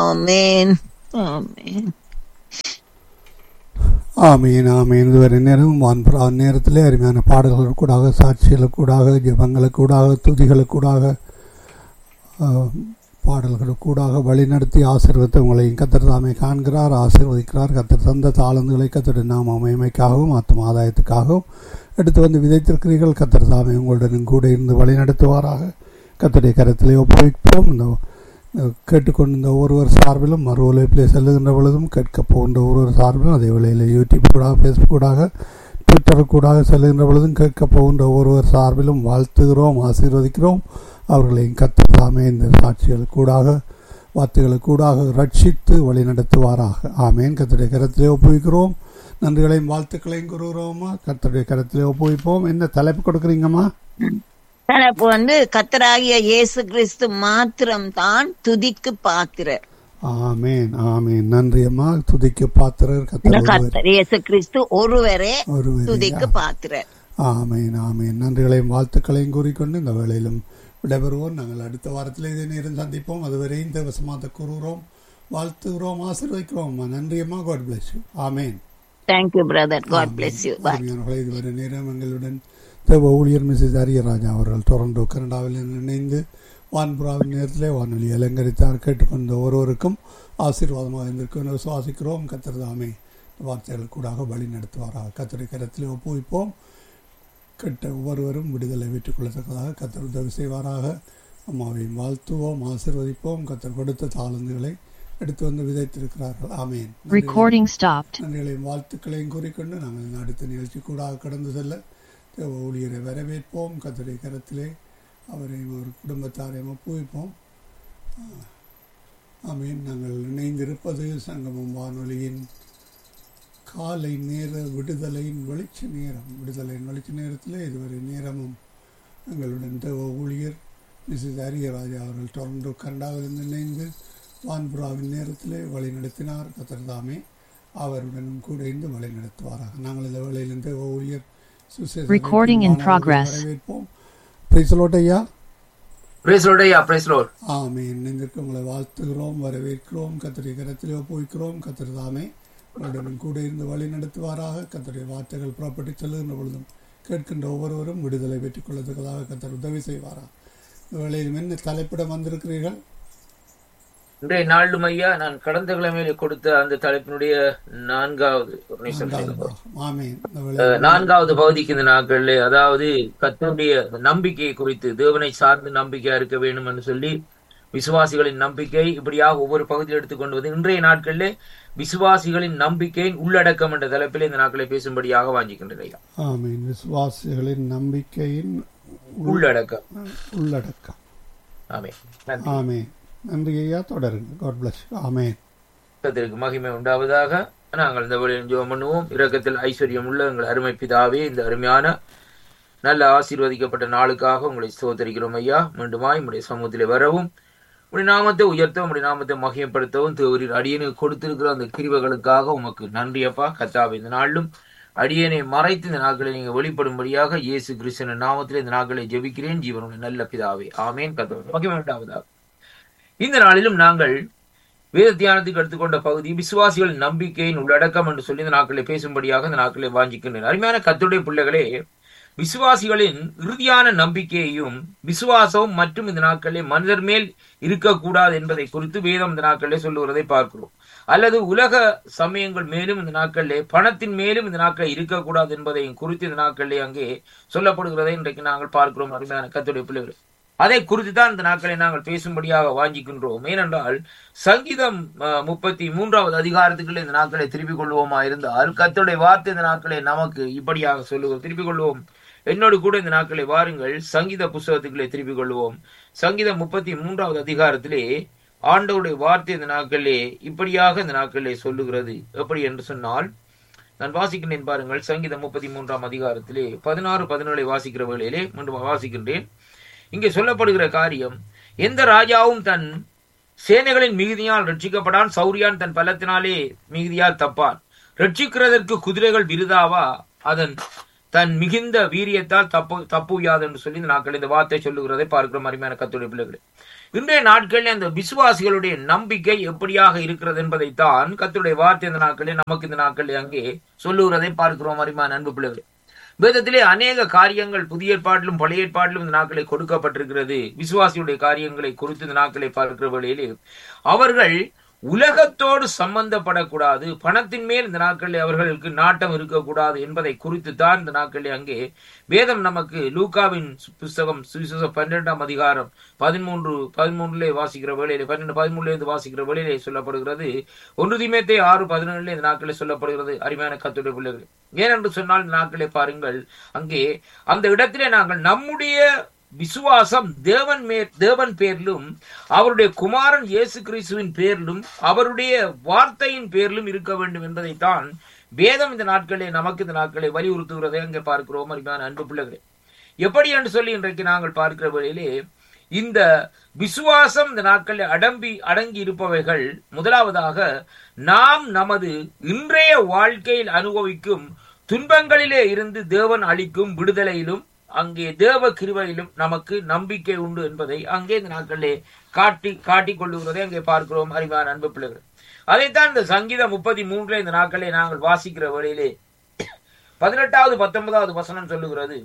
ஆமென் ஆமென் ஆமீன் ஆமீன் இதுவரை நேரம் வான்புறா நேரத்திலே அருமையான பாடல்கள் கூடாக சாட்சிகளுக்கூடாக ஜெபங்களுக்கூடாக துதிகளுக்கூடாக ஆஹ், பாடல்களுக்கூடாக வழிநடத்தி ஆசீர்வத்தை உங்களையும் கத்தர் தாமே காண்கிறார் ஆசீர்வதிக்கிறார் கத்தர் தந்த தாளந்துகளை கத்தருடைய நாம மகிமைக்காகவும் ஆத்தும ஆதாயத்துக்காகவும் எடுத்து வந்து விதைத்திருக்கிறீர்கள் கத்தர் தாமே உங்களுடன் கூட இருந்து வழிநடத்துவாராக கத்தருடைய கரத்திலே ஒப்புவிப்போம் இந்த கேட்டுக்கொண்டிருந்த ஒருவர் சார்பிலும் மறு உழைப்பிலே செல்லுகின்ற பொழுதும் கேட்க போகின்ற ஒருவர் சார்பிலும் அதே வேளையில் யூடியூப் கூடாக ஃபேஸ்புக் கூடாக ட்விட்டர் கூடாக செல்லுகின்ற பொழுதும் கேட்க போகின்ற ஒருவர் சார்பிலும் வாழ்த்துகிறோம் ஆசீர்வதிக்கிறோம் அவர்களையும் கத்தாமே இந்த சாட்சிகள் கூடாக வார்த்தைகளுக்கு கூடாக ரட்சித்து வழி நடத்துவாராக ஆமேன் கத்தருடைய கரத்திலே ஒப்புவிக்கிறோம் நன்றிகளையும் வாழ்த்துக்களையும் கூறுகிறோமா கத்தருடைய கரத்திலே ஒப்புவிப்போம் என்ன தலைப்பு கொடுக்குறீங்கம்மா தலைப்பு வந்து கத்தராகிய இயேசு கிறிஸ்து மாத்திரம் தான் துதிக்கு பாத்திரர் ஆமேன் ஆமேன் நன்றி அம்மா துதிக்கு பாத்திரர் கத்தர் ஒருவர் கத்தர் இயேசு கிறிஸ்து ஒருவரே ஒருவரே. துதிக்கு பாத்திரர் ஆமேன் ஆமேன் நன்றிகளையும் வாழ்த்துக்களையும் கூறிக்கொண்டு இந்த வேளையிலும் விடைபெறுவோம் நாங்கள் அடுத்த வாரத்தில் இதே நேரம் சந்திப்போம் அதுவரை இந்த வசமாத்த கூறுகிறோம் வாழ்த்துகிறோம் ஆசீர்வதிக்கிறோம் அம்மா நன்றி அம்மா God bless you amen thank you brother God bless you bye அருமையானவர்களே, இதுவரை நேரம் எங்களுடன் தேவ ஊழியர் மிஸ்ஸஸ் அரியராஜா அவர்கள் டொரண்டோ கனடாவில் இணைந்து வான்புறாவின் நேரத்திலே வானொலி அலங்கரித்தார் கேட்டுக்கொண்ட ஒருவருக்கும் ஆசீர்வாதமாக இருந்திருக்கும் என்று விசுவாசிக்கிறோம் கத்தர் தாமே வார்த்தைகள் கூடாக வழி நடத்துவாராக கத்தரை கரத்திலே ஒப்புவிப்போம் கெட்ட ஒவ்வொருவரும் விடுதலை பெற்றுக் கொள்ளத்தக்கதாக கத்தர் உதவி செய்வாராக அம்மாவையும் வாழ்த்துவோம் ஆசீர்வதிப்போம் கத்தர் கொடுத்த தாளந்துகளை எடுத்து வந்து விதைத்திருக்கிறார்கள் ஆமேன் Recording stopped. நன்றிகளையும் வாழ்த்துக்களையும் கூறிக்கொண்டு நாங்கள் இந்த அடுத்த நிகழ்ச்சி கூட கடந்து செல்ல தேவ ஊழியரை வரவேற்போம் கத்தருடைய கரத்திலே அவரையும் ஒரு குடும்பத்தாரையும் ஒப்புவிப்போம் ஆமீன் நாங்கள் இணைந்திருப்பது சங்கமம் வானொலியின் காலை நேர விடுதலையின் வெளிச்ச நேரம் விடுதலையின் வெளிச்ச நேரத்தில் இதுவரை நேரமும் எங்களுடன் தேவ ஊழியர் மிஸ்ஸஸ் அரியராஜா அவர்கள் டொரண்டோ கனடாவிலிருந்து இணைந்து வான்புறாவின் நேரத்திலே வழி நடத்தினார் கத்தர் தாமே அவருடனும் கூட இருந்து வழி நடத்துவாராக நாங்கள் இந்த வேளையிலிருந்து தேவ ஊழியர் சுசேஷ Recording in progress. வரவேற்போம் பிரைசலோட் ஐயா பிரைஸ் லோட் ஐயா பிரைஸ் லோட் ஆமீன் நின்றிருக்க உங்களை வாழ்த்துகிறோம் வரவேற்கிறோம் கத்தருடைய கரத்திலே ஒப்புவிக்கிறோம் கத்தர் தாமே உங்களுடன் கூட இருந்து வழி நடத்துவாராக கத்தருடைய வார்த்தைகள் புறப்பட்டு செல்லுகின்ற பொழுதும் கேட்கின்ற ஒவ்வொருவரும் விடுதலை பெற்றுக் கொள்ளத்தக்கதாக கத்தர் உதவி செய்வாரா இந்த வேளையில் என்ன தலைப்பிடம் வந்திருக்கிறீர்கள் இன்றைய நாளும் ஐயா நான் கடந்த கிழமையில கொடுத்த அந்த தலைப்பினுடைய நான்காவது ஒரு நிமிஷம் நான்காவது சொல்லுங்க. பாகம். ஆமீன் இந்த அஹ், வேளையில் நான்காவது பகுதிக்கு இந்த நாட்களில் அதாவது கத்தருடைய நம்பிக்கையை குறித்து தேவனை சார்ந்து நம்பிக்கையா இருக்க வேண்டும் என்று சொல்லி விசுவாசிகளின் நம்பிக்கை இப்படியாக ஒவ்வொரு பகுதியில் எடுத்துக்கொண்டு வந்து இன்றைய நாட்களிலே விசுவாசிகளின் நம்பிக்கையின் உள்ளடக்கம் என்ற தலைப்பில் இந்த நாட்களை பேசும்படியாக வாஞ்சிக்கின்றேன் ஐயா ஆமீன் விசுவாசிகளின் நம்பிக்கையின் உள்- உள்ளடக்கம் உள்ளடக்கம் ஆமே நன்றி ஆமீன் நன்றி ஐயா தொடருங்க காட் பிளஸ் ஆமேன் கர்த்தருக்கு மகிமை உண்டாவதாக நாங்கள் இந்த வழியில் ஜெபம் பண்ணுவோம் இரக்கத்தில் ஐஸ்வர்யம் உள்ள எங்கள் அருமை பிதாவே இந்த அருமையான நல்ல ஆசீர்வதிக்கப்பட்ட நாளுக்காக உங்களை ஸ்தோத்தரிக்கிறோம் ஐயா மீண்டுமாய் உங்களுடைய சமூகத்திலே வரவும் உடைய நாமத்தை உயர்த்தவும் உடைய நாமத்தை மகிமைப்படுத்தவும் தேவரீர் அடியனுக்கு கொடுத்திருக்கிற அந்த கிருபைகளுக்காக உமக்கு நன்றி அப்பா கத்தாவே இந்த நாளிலும் அடியனை மறைத்து இந்த நாட்களை நீங்க வெளிப்படும்படியாக இயேசு கிறிஸ்தன நாமத்திலே இந்த நாட்களை ஜெபிக்கிறேன் ஜீவனுடைய நல்ல பிதாவே ஆமேன் கத்தாவே மகிமை உண்டாவதாக இந்த நாளிலும் நாங்கள் வேத தியானத்துக்கு எடுத்துக்கொண்ட பகுதி விசுவாசிகளின் நம்பிக்கையின் உள்ளடக்கம் என்று சொல்லி இந்த நாட்களை பேசும்படியாக இந்த நாட்களை வாஞ்சிக்கின்றனர் அருமையான கத்துடைய பிள்ளைகளே விசுவாசிகளின் இறுதியான நம்பிக்கையையும் விசுவாசம் மற்றும் இந்த நாட்களில் மனிதர் மேல் இருக்கக்கூடாது என்பதை குறித்து வேதம் இந்த நாட்களிலே சொல்லுகிறதை பார்க்கிறோம் அல்லது உலக சமயங்கள் மேலும் இந்த நாட்களிலே பணத்தின் மேலும் இந்த நாட்களில் இருக்கக்கூடாது என்பதையும் குறித்து இந்த நாட்களிலே அங்கே சொல்லப்படுகிறதை இன்றைக்கு நாங்கள் பார்க்கிறோம் அருமையான கத்துடைய பிள்ளைகள் அதை குறித்து தான் இந்த நாட்களை நாங்கள் பேசும்படியாக வாஞ்சிக்கின்றோம் ஏனென்றால் சங்கீதம் அஹ், முப்பத்தி மூன்றாவது அதிகாரத்துக்குள்ள இந்த நாட்களை திருப்பிக் கொள்வோமா இருந்தால் கர்த்தருடைய வார்த்தை இந்த நாட்களை நமக்கு இப்படியாக சொல்லுவோம் திருப்பிக் கொள்வோம் என்னோடு கூட இந்த நாட்களை வாருங்கள் சங்கீத புஸ்தகத்துக்குள்ளே திருப்பிக் கொள்வோம் சங்கீதம் முப்பத்தி மூன்றாவது அதிகாரத்திலே ஆண்டவருடைய வார்த்தை இந்த நாட்களிலே இப்படியாக இந்த நாட்களிலே சொல்லுகிறது எப்படி என்று சொன்னால் நான் வாசிக்கின்றேன் பாருங்கள் சங்கீதம் முப்பத்தி மூன்றாம் அதிகாரத்திலே பதினாறு பதினேழை வாசிக்கிற வேளையிலே மீண்டும் வாசிக்கின்றேன் இங்கே சொல்லப்படுகிற காரியம் எந்த ராஜாவும் தன் சேனைகளின் மிகுதியால் ரட்சிக்கப்படான் சௌரியான் தன் பலத்தினாலே மிகுதியால் தப்பான் ரட்சிக்கிறதற்கு குதிரைகள் விருதாவா அதன் தன் மிகுந்த வீரியத்தால் தப்பு தப்புவியாது என்று சொல்லி இந்த நாட்கள் இந்த வார்த்தை சொல்லுகிறதை பார்க்கிறோம் அருமையான கத்துடைய பிள்ளைகளே இன்றைய நாட்களில் அந்த விசுவாசிகளுடைய நம்பிக்கை எப்படியாக இருக்கிறது என்பதைத்தான் கர்த்தருடைய வார்த்தை இந்த நாட்களில் நமக்கு இந்த நாட்களில் அங்கே சொல்லுகிறதை பார்க்கிறோம் அருமையான அன்பு பிள்ளைகள் வேதத்திலே அநேக காரியங்கள் புதிய ஏற்பாட்டிலும் பழைய ஏற்பாட்டிலும் இந்த நாட்களை கொடுக்கப்பட்டிருக்கிறது விசுவாசியுடைய காரியங்களை குறித்து இந்த நாட்களை பார்க்கிற வேளையிலே அவர்கள் உலகத்தோடு சம்பந்தப்படக்கூடாது பணத்தின் மேல் இந்த நாட்களில் அவர்களுக்கு நாட்டம் இருக்கக்கூடாது என்பதை குறித்து தான் இந்த நாட்களில் அங்கே வேதம் நமக்கு லூகாவின் புஸ்தகம் சுவிசேஷ பன்னிரெண்டாம் அதிகாரம் பதிமூன்று பதிமூன்றுலே வாசிக்கிற வேளையிலே பன்னெண்டு பதிமூணுல இருந்து வாசிக்கிற வேளையிலே சொல்லப்படுகிறது ஒன்று திமேத்தை ஆறு பதினேழுல இந்த நாட்களில் சொல்லப்படுகிறது அருமையான கத்துடைய பிள்ளைகள் ஏனென்று சொன்னால் இந்த நாட்களை பாருங்கள் அங்கே அந்த இடத்திலே நாங்கள் நம்முடைய விசுவாசம் தேவன் மே தேவன் பேரிலும் அவருடைய குமாரன் இயேசு கிறிஸ்துவின் பேரிலும் அவருடைய வார்த்தையின் பேரிலும் இருக்க வேண்டும் என்பதைத்தான் வேதம் இந்த நாட்களே நமக்கு இந்த நாட்களை வலியுறுத்துகிறதை அங்கே பார்க்கிறோம் அருமையான அன்பு பிள்ளைகளே எப்படி என்று சொல்லி இன்றைக்கு நாங்கள் பார்க்கிற வேளையிலே இந்த விசுவாசம் இந்த நாட்களில் அடம்பி அடங்கி இருப்பவைகள் முதலாவதாக நாம் நமது இன்றைய வாழ்க்கையில் அனுபவிக்கும் துன்பங்களிலே இருந்து தேவன் அளிக்கும் விடுதலையிலும் அங்கே தேவ கிருபையிலும் நமக்கு நம்பிக்கை உண்டு என்பதை அங்கே இந்த நாட்களிலே காட்டி காட்டிக் கொள்ளுகிறதை அங்கே பார்க்கிறோம் அறிவான அன்பு பிள்ளைகள் அதைத்தான் இந்த சங்கீதம் முப்பத்தி மூன்றுல இந்த நாட்களை நாங்கள் வாசிக்கிற வழியிலே பதினெட்டாவது பத்தொன்பதாவது வசனம் சொல்லுகிறது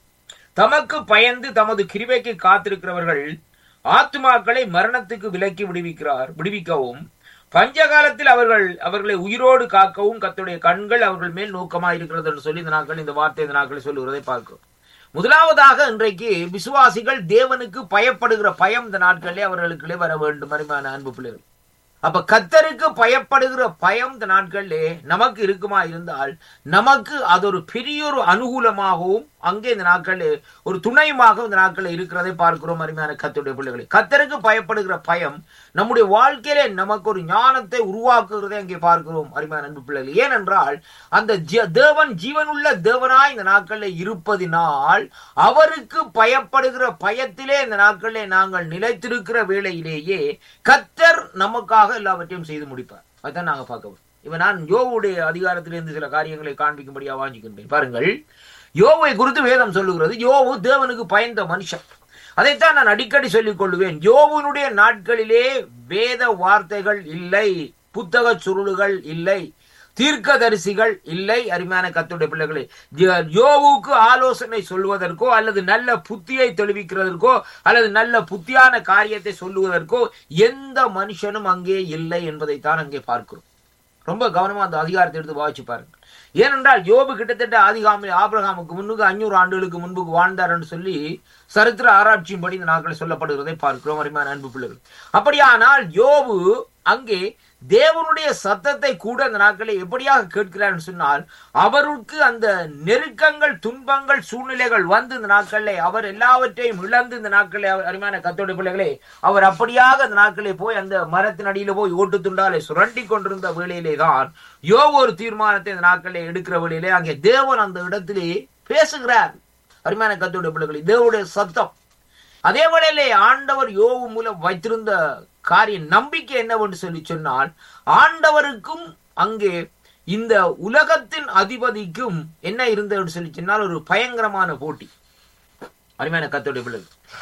தமக்கு பயந்து தமது கிருபைக்கு காத்திருக்கிறவர்கள் ஆத்துமாக்களை மரணத்துக்கு விலக்கி விடுவிக்கிறார் விடுவிக்கவும் பஞ்சகாலத்தில் அவர்கள் அவர்களை உயிரோடு காக்கவும் கத்துடைய கண்கள் அவர்கள் மேல் நோக்கமா இருக்கிறது என்று சொல்லி இந்த நாட்கள் இந்த வார்த்தை இந்த நாட்களை சொல்லுகிறதை பார்க்கிறோம் முதலாவதாக இன்றைக்கு விசுவாசிகள் தேவனுக்கு பயப்படுகிற பயம் இந்த நாட்களிலே அவர்களுக்குள்ளே வர வேண்டும் அருமையான அன்பு பிள்ளைகள் அப்ப கத்தருக்கு பயப்படுகிற பயம் இந்த நாட்களிலே நமக்கு இருக்குமா இருந்தால் நமக்கு அது ஒரு பெரிய ஒரு அனுகூலமாகவும் அங்கே இந்த நாட்களில் ஒரு துணையுமாக இந்த நாட்களில் இருக்கிறதை பார்க்கிறோம் அருமையான கத்தருடைய பிள்ளைகளை கத்தருக்கு பயப்படுகிற பயம் நம்முடைய வாழ்க்கையிலே நமக்கு ஒரு ஞானத்தை உருவாக்குகிறதை அங்கே பார்க்கிறோம் அருமையான அன்பு பிள்ளைகள் ஏனென்றால் அந்த ஜீ- தேவன் ஜீவனுள்ள தேவனாய் இந்த நாட்களில் இருப்பதினால் அவருக்கு பயப்படுகிற பயத்திலே இந்த நாட்களிலே நாங்கள் நிலைத்திருக்கிற வேளையிலேயே கத்தர் நமக்காக எல்லாவற்றையும் செய்து முடிப்பார் அதான் நாங்க பார்க்க இவன் நான் யோவுடைய அதிகாரத்திலிருந்து சில காரியங்களை காண்பிக்கும்படியா வாஞ்சிக்கின்றேன் பாருங்கள் யோவை குறித்து வேதம் சொல்லுகிறது யோவு தேவனுக்கு பயந்த மனுஷன் அதைத்தான் நான் அடிக்கடி சொல்லிக் கொள்ளுவேன் யோவுனுடைய நாட்களிலே வேத வார்த்தைகள் இல்லை புத்தக சுருளுகள் இல்லை தீர்க்கதரிசிகள் இல்லை அருமையான கத்துடைய பிள்ளைகளே ய- யோவுக்கு ஆலோசனை சொல்வதற்கோ அல்லது நல்ல புத்தியை தெளிவிக்கிறதற்கோ அல்லது நல்ல புத்தியான காரியத்தை சொல்லுவதற்கோ எந்த மனுஷனும் அங்கே இல்லை என்பதைத்தான் அங்கே பார்க்கிறோம் ரொம்ப கவனமா அந்த அதிகாரத்தை எடுத்து வாசிச்சு பாருங்க ஏனென்றால் யோபு கிட்டத்தட்ட ஆதிகாமி ஆபிரகாமுக்கு முன்னுக்கு அஞ்சூறு ஆண்டுகளுக்கு முன்புக்கு வாழ்ந்தார் என்று சொல்லி சரித்திர ஆராய்ச்சியின்படி இந்த நாட்களில் சொல்லப்படுவதை பார்க்கிறோம் அருமையான அன்பு பிள்ளைகள் அப்படியானால் யோபு அங்கே தேவனுடைய சத்தத்தை கூட அந்த நாட்களில் எப்படியாக கேட்கிறார் என்று சொன்னால் அவருக்கு அந்த நெருக்கங்கள் துன்பங்கள் சூழ்நிலைகள் வந்து இந்த நாட்களில் அவர் எல்லாவற்றையும் இழந்து இந்த நாட்களில் அவர் அருமையான கத்தோட பிள்ளைகளே அவர் அப்படியாக அந்த நாட்களே போய் அந்த மரத்தின் அடியில போய் ஓட்டு துண்டாலே சுரண்டி கொண்டிருந்த வேளையிலே தான் யோபு ஒரு தீர்மானத்தை இந்த நாட்களில் எடுக்கிற வேளையிலே அங்கே தேவன் அந்த இடத்திலே பேசுகிறார் அருமையான கத்தோட பிள்ளைகளே தேவனுடைய சத்தம் அதே வேளையிலே ஆண்டவர் யோவு மூலம் வைத்திருந்த காரிய நம்பிக்கை என்னவென்று சொல்லி சொன்னால் ஆண்டவருக்கும் அங்கே இந்த உலகத்தின் அதிபதிக்கும் என்ன இருந்தது சொல்லி சொன்னால் ஒரு பயங்கரமான போட்டி அருமையான கத்தோடைய பிள்ளை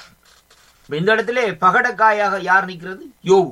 இப்ப இந்த இடத்துல பகடக்காயாக யார் நிற்கிறது யோவு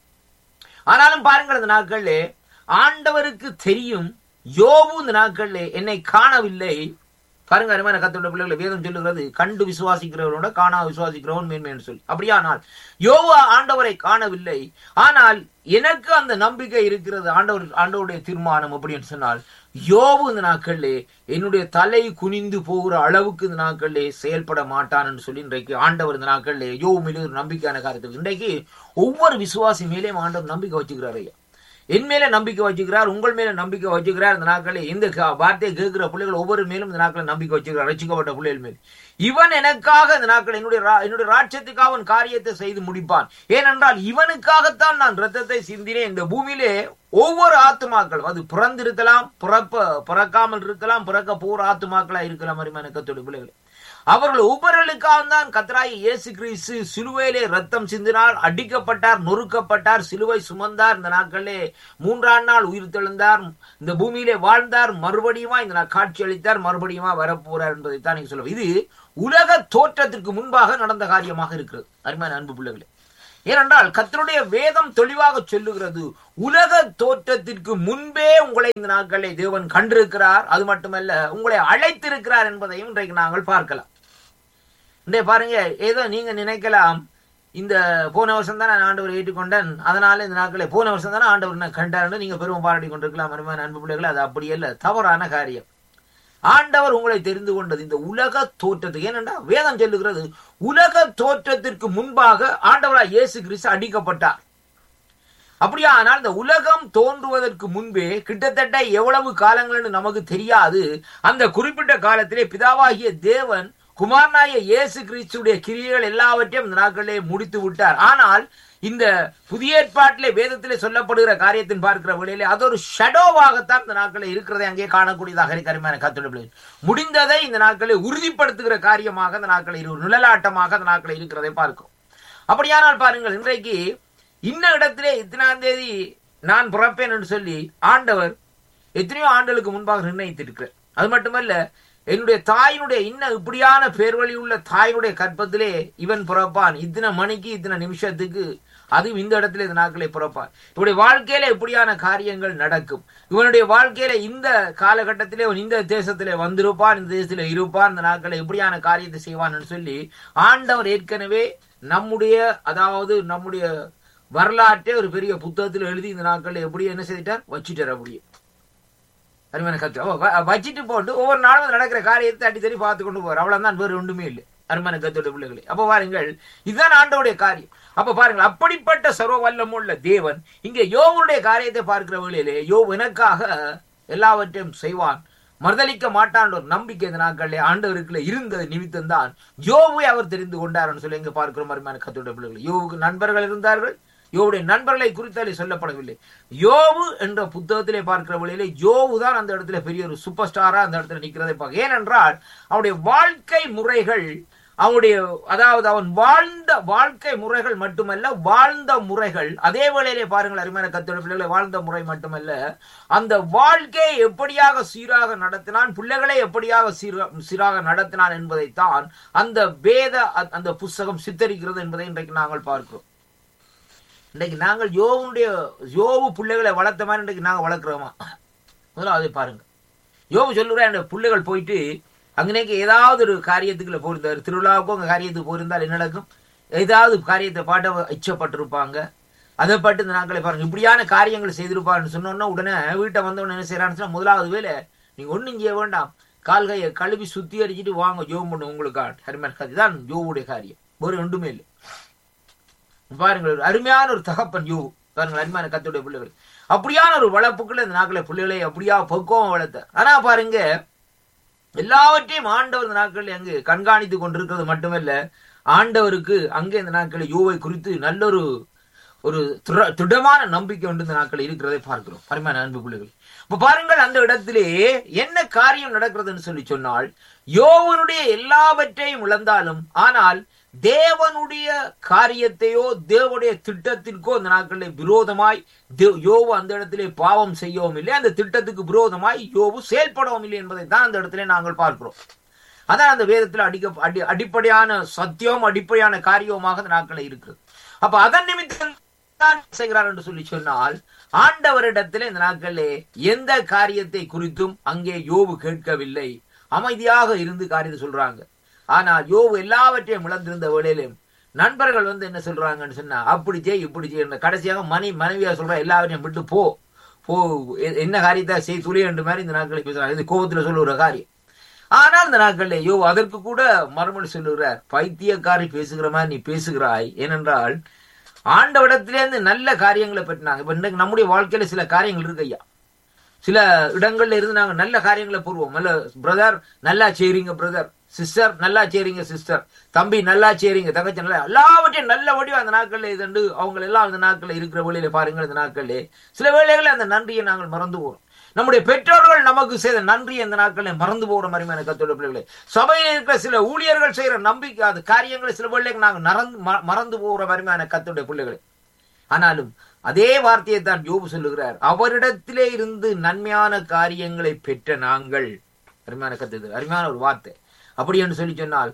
ஆனாலும் பாருங்கள் இந்த நாட்கள்ல ஆண்டவருக்கு தெரியும் யோபு இந்த நாட்கள்ல என்னை காணவில்லை பாருங்க அருமையான கத்தோட பிள்ளைகளை வேதம் சொல்லுகிறது கண்டு விசுவாசிக்கிறவரோட காணா விசுவாசிக்கிறவன் மேன்மை என்று சொல்லி அப்படியானால் யோவா ஆண்டவரை காணவில்லை ஆனால் எனக்கு அந்த நம்பிக்கை இருக்கிறது ஆண்டவர் ஆண்டவருடைய தீர்மானம் அப்படின்னு சொன்னால் யோபு இந்த நாட்களிலே என்னுடைய தலை குனிந்து போகிற அளவுக்கு இந்த நாட்களிலே செயல்பட மாட்டான் என்று சொல்லி இன்றைக்கு ஆண்டவர் இந்த நாட்களிலே யோபு மீது ஒரு நம்பிக்கையான காரியத்தை இன்றைக்கு ஒவ்வொரு விசுவாசி மேலேயும் ஆண்டவர் நம்பிக்கை வச்சுக்கிறார் ஐயா என் மேல நம்பிக்கை வச்சுக்கிறார் உங்கள் மேல நம்பிக்கை வச்சுக்கிறார் இந்த நாட்களில் இந்த க- வார்த்தையை கேட்கிற பிள்ளைகள் ஒவ்வொரு மேலும் இந்த நாட்களில் நம்பிக்கை வச்சுக்கிறார் ரசிக்கப்பட்ட பிள்ளைகள் மேல் இவன் எனக்காக இந்த நாட்கள் என்னுடைய ரா- என்னுடைய ராட்சத்துக்காக அவன் காரியத்தை செய்து முடிப்பான் ஏனென்றால் இவனுக்காகத்தான் நான் ரத்தத்தை சிந்தினேன் இந்த பூமியிலே ஒவ்வொரு ஆத்துமாக்கள் அது பிறந்திருக்கலாம் பிறப்ப பிறக்காமல் இருக்கலாம் பிறக்க போற ஆத்துமாக்களா இருக்கலாம் அருமையான கத்தோட பிள்ளைகள் அவர்கள் ஒவ்வொருவர்களுக்காக தான் கத்தராய் இயேசு கிறிஸ்து சிலுவையிலே ரத்தம் சிந்தினார் அடிக்கப்பட்டார் நொறுக்கப்பட்டார் சிலுவை சுமந்தார் இந்த நாட்களிலே மூன்றாம் நாள் உயிர் தெழுந்தார் இந்த பூமியிலே வாழ்ந்தார் மறுபடியுமா இந்த நாள் காட்சி அளித்தார் மறுபடியுமா வரப்போறார் என்பதைத்தான் நீங்க சொல்லுவோம் இது உலக தோற்றத்திற்கு முன்பாக நடந்த காரியமாக இருக்கிறது அருமையான அன்பு பிள்ளைகளே ஏனென்றால் கர்த்தருடைய வேதம் தெளிவாக சொல்லுகிறது உலக தோற்றத்திற்கு முன்பே உங்களை இந்த நாட்களை தேவன் கண்டிருக்கிறார் அது மட்டுமல்ல உங்களை அழைத்திருக்கிறார் என்பதையும் இன்றைக்கு நாங்கள் பார்க்கலாம் இன்றைய பாருங்க ஏதோ நீங்க நினைக்கலாம் இந்த போன வருஷம் தான் நான் ஆண்டவர் ஏற்றுக்கொண்டேன் அதனால இந்த நாட்களை போன வருஷம் தானே ஆண்டவர் நான் கண்டாருன்னு நீங்க பெருமை பாராட்டி கொண்டிருக்கலாம் அருமையான அன்பு பிள்ளைகள் அது அப்படி அல்ல தவறான காரியம் ஆண்டவர் உங்களை தெரிந்து கொண்டது இந்த உலக தோற்றத்துக்கு ஏனென்றா வேதம் சொல்லுகிறது உலக தோற்றத்திற்கு முன்பாக ஆண்டவராய் இயேசு கிறிஸ்து அடிக்கப்பட்டார் அப்படியானால் இந்த உலகம் தோன்றுவதற்கு முன்பே கிட்டத்தட்ட எவ்வளவு காலங்கள் என்று நமக்கு தெரியாது அந்த குறிப்பிட்ட காலத்திலே பிதாவாகிய தேவன் குமாரனாய இயேசு கிறிஸ்துடைய கிரியைகள் எல்லாவற்றையும் இந்த நாட்களிலே முடித்து விட்டார் ஆனால் இந்த புதிய ஏற்பாட்டிலே வேதத்திலே சொல்லப்படுகிற காரியத்தின் பார்க்கிற வேளையிலே அது ஒரு ஷடோவாகத்தான் இந்த நாட்களில் இருக்கிறதை அங்கே காணக்கூடியதாக இருக்கிறமான கத்துடைய முடிந்ததை இந்த நாட்களை உறுதிப்படுத்துகிற காரியமாக இந்த நாட்களில் இரு நிழலாட்டமாக அந்த நாட்களில் இருக்கிறதை பார்க்கும் அப்படியானால் பாருங்கள் இன்றைக்கு இன்ன இடத்திலே இத்தனாம் தேதி நான் பிறப்பேன் என்று சொல்லி ஆண்டவர் எத்தனையோ ஆண்டுகளுக்கு முன்பாக நிர்ணயித்திருக்கிறார் அது மட்டுமல்ல என்னுடைய தாயினுடைய இன்ன இப்படியான பேர்வழி உள்ள தாயினுடைய கற்பத்திலே இவன் பிறப்பான் இத்தனை மணிக்கு இத்தனை நிமிஷத்துக்கு அதுவும் இந்த இடத்துல இந்த நாட்களை பிறப்பான் இவனுடைய வாழ்க்கையில இப்படியான காரியங்கள் நடக்கும் இவனுடைய வாழ்க்கையில இந்த காலகட்டத்திலே அவன் இந்த தேசத்திலே வந்திருப்பான் இந்த தேசத்திலே இருப்பான் இந்த நாட்களை இப்படியான காரியத்தை செய்வான்னு சொல்லி ஆண்டவர் ஏற்கனவே நம்முடைய அதாவது நம்முடைய வரலாற்றை ஒரு பெரிய புத்தகத்தில் எழுதி இந்த நாட்களில் எப்படி என்ன செய்துட்டார் வச்சுட்டார் அப்படியே அருமையான கத்து அவ வ- வச்சிட்டு போட்டு ஒவ்வொரு நாளும் நடக்கிற காரியத்தை அடி தடி பார்த்து கொண்டு போறார் அவ்வளவுதான் வேறு ஒன்றுமே இல்லை அருமையான கத்தோட பிள்ளைகளே அப்ப பாருங்கள் இதுதான் ஆண்டவுடைய காரியம் அப்ப பாருங்கள் அப்படிப்பட்ட சர்வ வல்லமுள்ள தேவன் இங்கே யோவனுடைய காரியத்தை பார்க்கிற வேளையிலே யோ எனக்காக எல்லாவற்றையும் செய்வான் மறுதளிக்க மாட்டான் ஒரு நம்பிக்கை இந்த நாட்களிலே ஆண்டவருக்குள்ள இருந்தது நிமித்தம் தான் யோவை அவர் தெரிந்து கொண்டார்னு சொல்லி இங்க பார்க்கிறோம் அருமையான கத்தோட பிள்ளைகள் யோவுக்கு நண்பர்கள் இருந்தார்கள் யோவுடைய நண்பர்களை குறித்தாலே சொல்லப்படவில்லை யோவு என்ற புத்தகத்திலே பார்க்கிற வழியிலே யோவு தான் அந்த இடத்துல பெரிய ஒரு சூப்பர் ஸ்டாரா அந்த இடத்துல நிற்கிறதை பார்க்க ஏனென்றால் அவனுடைய வாழ்க்கை முறைகள் அவனுடைய அதாவது அவன் வாழ்ந்த வாழ்க்கை முறைகள் மட்டுமல்ல வாழ்ந்த முறைகள் அதே வேளையிலே பாருங்கள் அருமையான கத்தோட பிள்ளைகளை வாழ்ந்த முறை மட்டுமல்ல அந்த வாழ்க்கையை எப்படியாக சீராக நடத்தினான் பிள்ளைகளை எப்படியாக சீரா- சீராக நடத்தினான் என்பதைத்தான் அந்த வேத அ- அந்த புஸ்தகம் சித்தரிக்கிறது என்பதை இன்றைக்கு நாங்கள் பார்க்கிறோம் இன்றைக்கு நாங்கள் யோவுடைய யோவு பிள்ளைகளை வளர்த்த மாதிரி இன்றைக்கு நாங்கள் வளர்க்குறோமா முதல்ல அதை பாருங்க யோவு சொல்லுறேன் அந்த பிள்ளைகள் போயிட்டு அங்கனேக்கு ஏதாவது ஒரு காரியத்துக்குள்ள போயிருந்தார் திருவிழாவுக்கும் அங்கே காரியத்துக்கு போயிருந்தால் என்ன நடக்கும் ஏதாவது காரியத்தை பாட்ட இச்சப்பட்டிருப்பாங்க அதை பட்டு இந்த நாட்களை பாருங்க இப்படியான காரியங்கள் செய்திருப்பாருன்னு சொன்னோன்னா உடனே வீட்டை வந்தவொடனே என்ன செய்யறான்னு சொன்னா முதலாவது வேலை நீங்க ஒண்ணும் செய்ய வேண்டாம் கால் கையை கழுவி சுத்தி அடிச்சிட்டு வாங்க ஜோம் பண்ணு உங்களுக்கு ஹரிமன் அதுதான் யோவுடைய காரியம் ஒரு ஒன்றுமே இல்லை பாருங்கள் ஒரு அருமையான ஒரு தகப்பன் யூ பாருங்கள் அருமையான கத்துடைய பிள்ளைகள் அப்படியான ஒரு வளர்ப்புக்குள்ள இந்த நாட்களை பிள்ளைகளை அப்படியா பக்குவம் வளர்த்த ஆனா பாருங்க எல்லாவற்றையும் ஆண்டவர் இந்த நாட்களில் அங்கு கண்காணித்து கொண்டிருக்கிறது மட்டுமல்ல ஆண்டவருக்கு அங்கே இந்த நாட்களில் யூவை குறித்து நல்ல ஒரு ஒரு திட- திடமான நம்பிக்கை உண்டு இந்த நாட்கள் இருக்கிறதை பார்க்கிறோம் அருமையான அன்பு பிள்ளைகள் இப்ப பாருங்கள் அந்த இடத்திலே என்ன காரியம் நடக்கிறதுன்னு சொல்லி சொன்னால் யோவனுடைய எல்லாவற்றையும் இழந்தாலும் ஆனால் தேவனுடைய காரியத்தையோ தேவனுடைய திட்டத்திற்கோ அந்த நாட்களில் விரோதமாய் தே- யோவு அந்த இடத்திலே பாவம் செய்யவும் இல்லை அந்த திட்டத்துக்கு விரோதமாய் யோவு செயல்படவும் இல்லை என்பதை தான் அந்த இடத்திலே நாங்கள் பார்க்கிறோம் அதான் அந்த வேதத்தில் அடிக்க அடி அடிப்படையான சத்தியம் அடிப்படையான காரியமாக அந்த நாட்களில் இருக்கிறது அப்ப அதன் நிமித்தம் தான் செய்கிறார் என்று சொல்லி சொன்னால் ஆண்டவரிடத்தில் இந்த நாட்களிலே எந்த காரியத்தை குறித்தும் அங்கே யோவு கேட்கவில்லை அமைதியாக இருந்து காரியத்தை சொல்றாங்க ஆனால் யோவு எல்லாவற்றையும் இழந்திருந்த வேளையிலும் நண்பர்கள் வந்து என்ன சொல்றாங்கன்னு சொன்னா அப்படி செய் இப்படி செய் கடைசியாக மணி மனைவியா சொல்ற எல்லாவற்றையும் விட்டு போ போ எ- என்ன காரியத்தை செய் துளி என்று மாதிரி இந்த நாட்களை பேசுறாங்க இது கோபத்துல சொல்லுற காரியம் ஆனால் இந்த நாட்களில் யோ அதற்கு கூட மறுமொழி சொல்லுகிறார் பைத்தியக்காரி பேசுகிற மாதிரி நீ பேசுகிறாய் ஏனென்றால் ஆண்டவிடத்திலேருந்து நல்ல காரியங்களை பெற்றாங்க இப்ப இன்றைக்கு நம்முடைய வாழ்க்கையில சில காரியங்கள் இருக்கு ஐயா சில இடங்கள்ல இருந்து நாங்க நல்ல காரியங்களை போடுவோம் நல்ல பிரதர் நல்லா செய்றீங்க பிரதர் சிஸ்டர் நல்லா செய்றீங்க சிஸ்டர் தம்பி நல்லா செய்றீங்க தங்கச்சி நல்லா எல்லாவற்றையும் நல்ல வடிவம் அந்த நாட்கள்ல இதுண்டு அவங்க எல்லாம் அந்த நாட்கள்ல இருக்கிற வழியில பாருங்கள் இந்த நாட்கள்ல சில வேளைகளில் அந்த நன்றியை நாங்கள் மறந்து போறோம் நம்முடைய பெற்றோர்கள் நமக்கு செய்த நன்றி இந்த நாட்களில் மறந்து போகிற மாதிரி கத்தோட பிள்ளைகளே சபையில் இருக்கிற சில ஊழியர்கள் செய்யற நம்பிக்கை அது காரியங்களை சில வேளைக்கு நாங்கள் நறந்து ம- மறந்து போகிற மாதிரியான கத்தோட பிள்ளைகளே ஆனாலும் அதே வார்த்தையை தான் யோபு சொல்லுகிறார் அவரிடத்திலே இருந்து நன்மையான காரியங்களை பெற்ற நாங்கள் அருமையான கத்து அருமையான ஒரு வார்த்தை அப்படி என்று சொல்லி சொன்னால்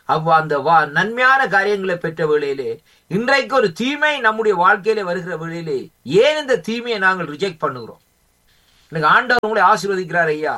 அவ் அந்த வா நன்மையான காரியங்களை பெற்ற வேளையிலே இன்றைக்கு ஒரு தீமை நம்முடைய வாழ்க்கையிலே வருகிற வேளையிலே ஏன் இந்த தீமையை நாங்கள் ரிஜெக்ட் பண்ணுகிறோம் எனக்கு ஆண்டவர் உங்களை ஆசீர்வதிக்கிறார் ஐயா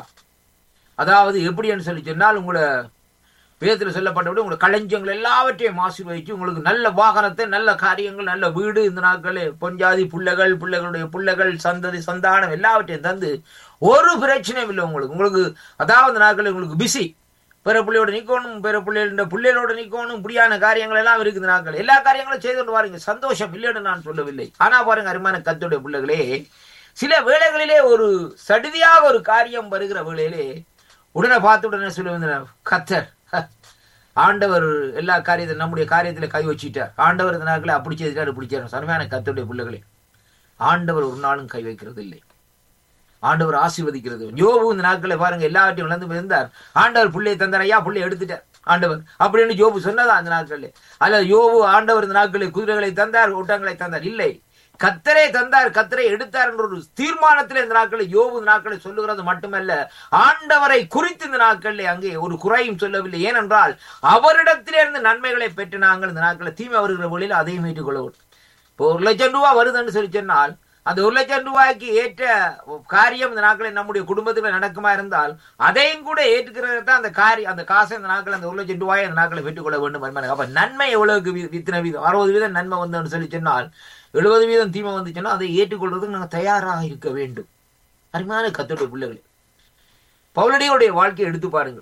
அதாவது எப்படின்னு சொல்லி சொன்னால் உங்களை வேதத்தில் சொல்லப்பட்டபடி உங்களை களஞ்சியங்கள் எல்லாவற்றையும் ஆசீர்வதிச்சு உங்களுக்கு நல்ல வாகனத்தை நல்ல காரியங்கள் நல்ல வீடு இந்த நாட்களே பொஞ்சாதி பிள்ளைகள் பிள்ளைகளுடைய பிள்ளைகள் சந்ததி சந்தானம் எல்லாவற்றையும் தந்து ஒரு பிரச்சனையும் இல்லை உங்களுக்கு உங்களுக்கு அதாவது நாட்கள் உங்களுக்கு பிஸி பிற பிள்ளையோட நிக்கணும் பிற பிள்ளைகளோட பிள்ளைகளோட நிக்கணும் இப்படியான காரியங்கள் எல்லாம் இருக்குது நாட்கள் எல்லா காரியங்களும் செய்து கொண்டு வாருங்க சந்தோஷம் இல்லைன்னு நான் சொல்லவில்லை ஆனா பாருங்க அருமையான கத்துடைய பிள்ளைகளே சில வேளைகளிலே ஒரு சடிதியாக ஒரு காரியம் வருகிற வேளையிலே உடனே பார்த்து உடனே சொல்லுவேன் கத்தர் ஹ, ஆண்டவர் எல்லா காரியத்தை நம்முடைய காரியத்துல கை வச்சிட்டார் ஆண்டவர் இந்த நாட்களை அப்படி செய்தார் இப்படி செய்தார் சன்மையான கத்தருடைய பிள்ளைகளே ஆண்டவர் ஒரு நாளும் கை வைக்கிறது இல்லை ஆண்டவர் ஆசீர்வதிக்கிறது யோபு இந்த நாட்களை பாருங்க எல்லாவற்றையும் இழந்து இருந்தார் ஆண்டவர் பிள்ளையை தந்தார் ஐயா பிள்ளை எடுத்துட்டார் ஆண்டவர் அப்படின்னு யோபு சொன்னதா அந்த நாட்களில் அல்ல யோபு ஆண்டவர் இந்த நாட்களில் குதிரைகளை தந்தார் ஓட்டங்களை தந்தார் இல்லை கத்தரே தந்தார் கத்தரை எடுத்தார் என்ற ஒரு தீர்மானத்தில் இந்த நாட்களில் யோபு இந்த நாட்களை சொல்லுகிறது மட்டுமல்ல ஆண்டவரை குறித்து இந்த நாட்களில் அங்கே ஒரு குறையும் சொல்லவில்லை ஏனென்றால் அவரிடத்திலே இருந்து நன்மைகளை பெற்று நாங்கள் இந்த நாட்களில் தீமை வருகிற வழியில் அதையும் மீட்டுக் கொள்ள வேண்டும் இப்போ ஒரு லட்சம் ரூபாய் வருதுன்னு சொல்லி சொன்னால் அந்த ஒரு லட்சம் ரூபாய்க்கு ஏற்ற காரியம் இந்த நாட்களில் நம்முடைய குடும்பத்தில் நடக்குமா இருந்தால் அதையும் கூட ஏற்றுக்கிறது தான் அந்த காரியம் அந்த காசை இந்த நாட்கள் அந்த ஒரு லட்சம் ரூபாயை அந்த நாட்களை பெற்றுக்கொள்ள வேண்டும் என்பது. அப்ப நன்மை எவ்வளவுக்கு வி- இத்தனை வீதம் அறுபது வீதம் நன்மை வந்தோம்னு சொல்லி சொன்னால் எழுபது வீதம் தீமை வந்துச்சுன்னா அதை ஏற்றுக்கொள்றதுக்கு நாங்கள் தயாராக இருக்க வேண்டும் அருமையான கத்தோடைய பிள்ளைகளே பவுலடியுடைய வாழ்க்கையை எடுத்து பாருங்கள்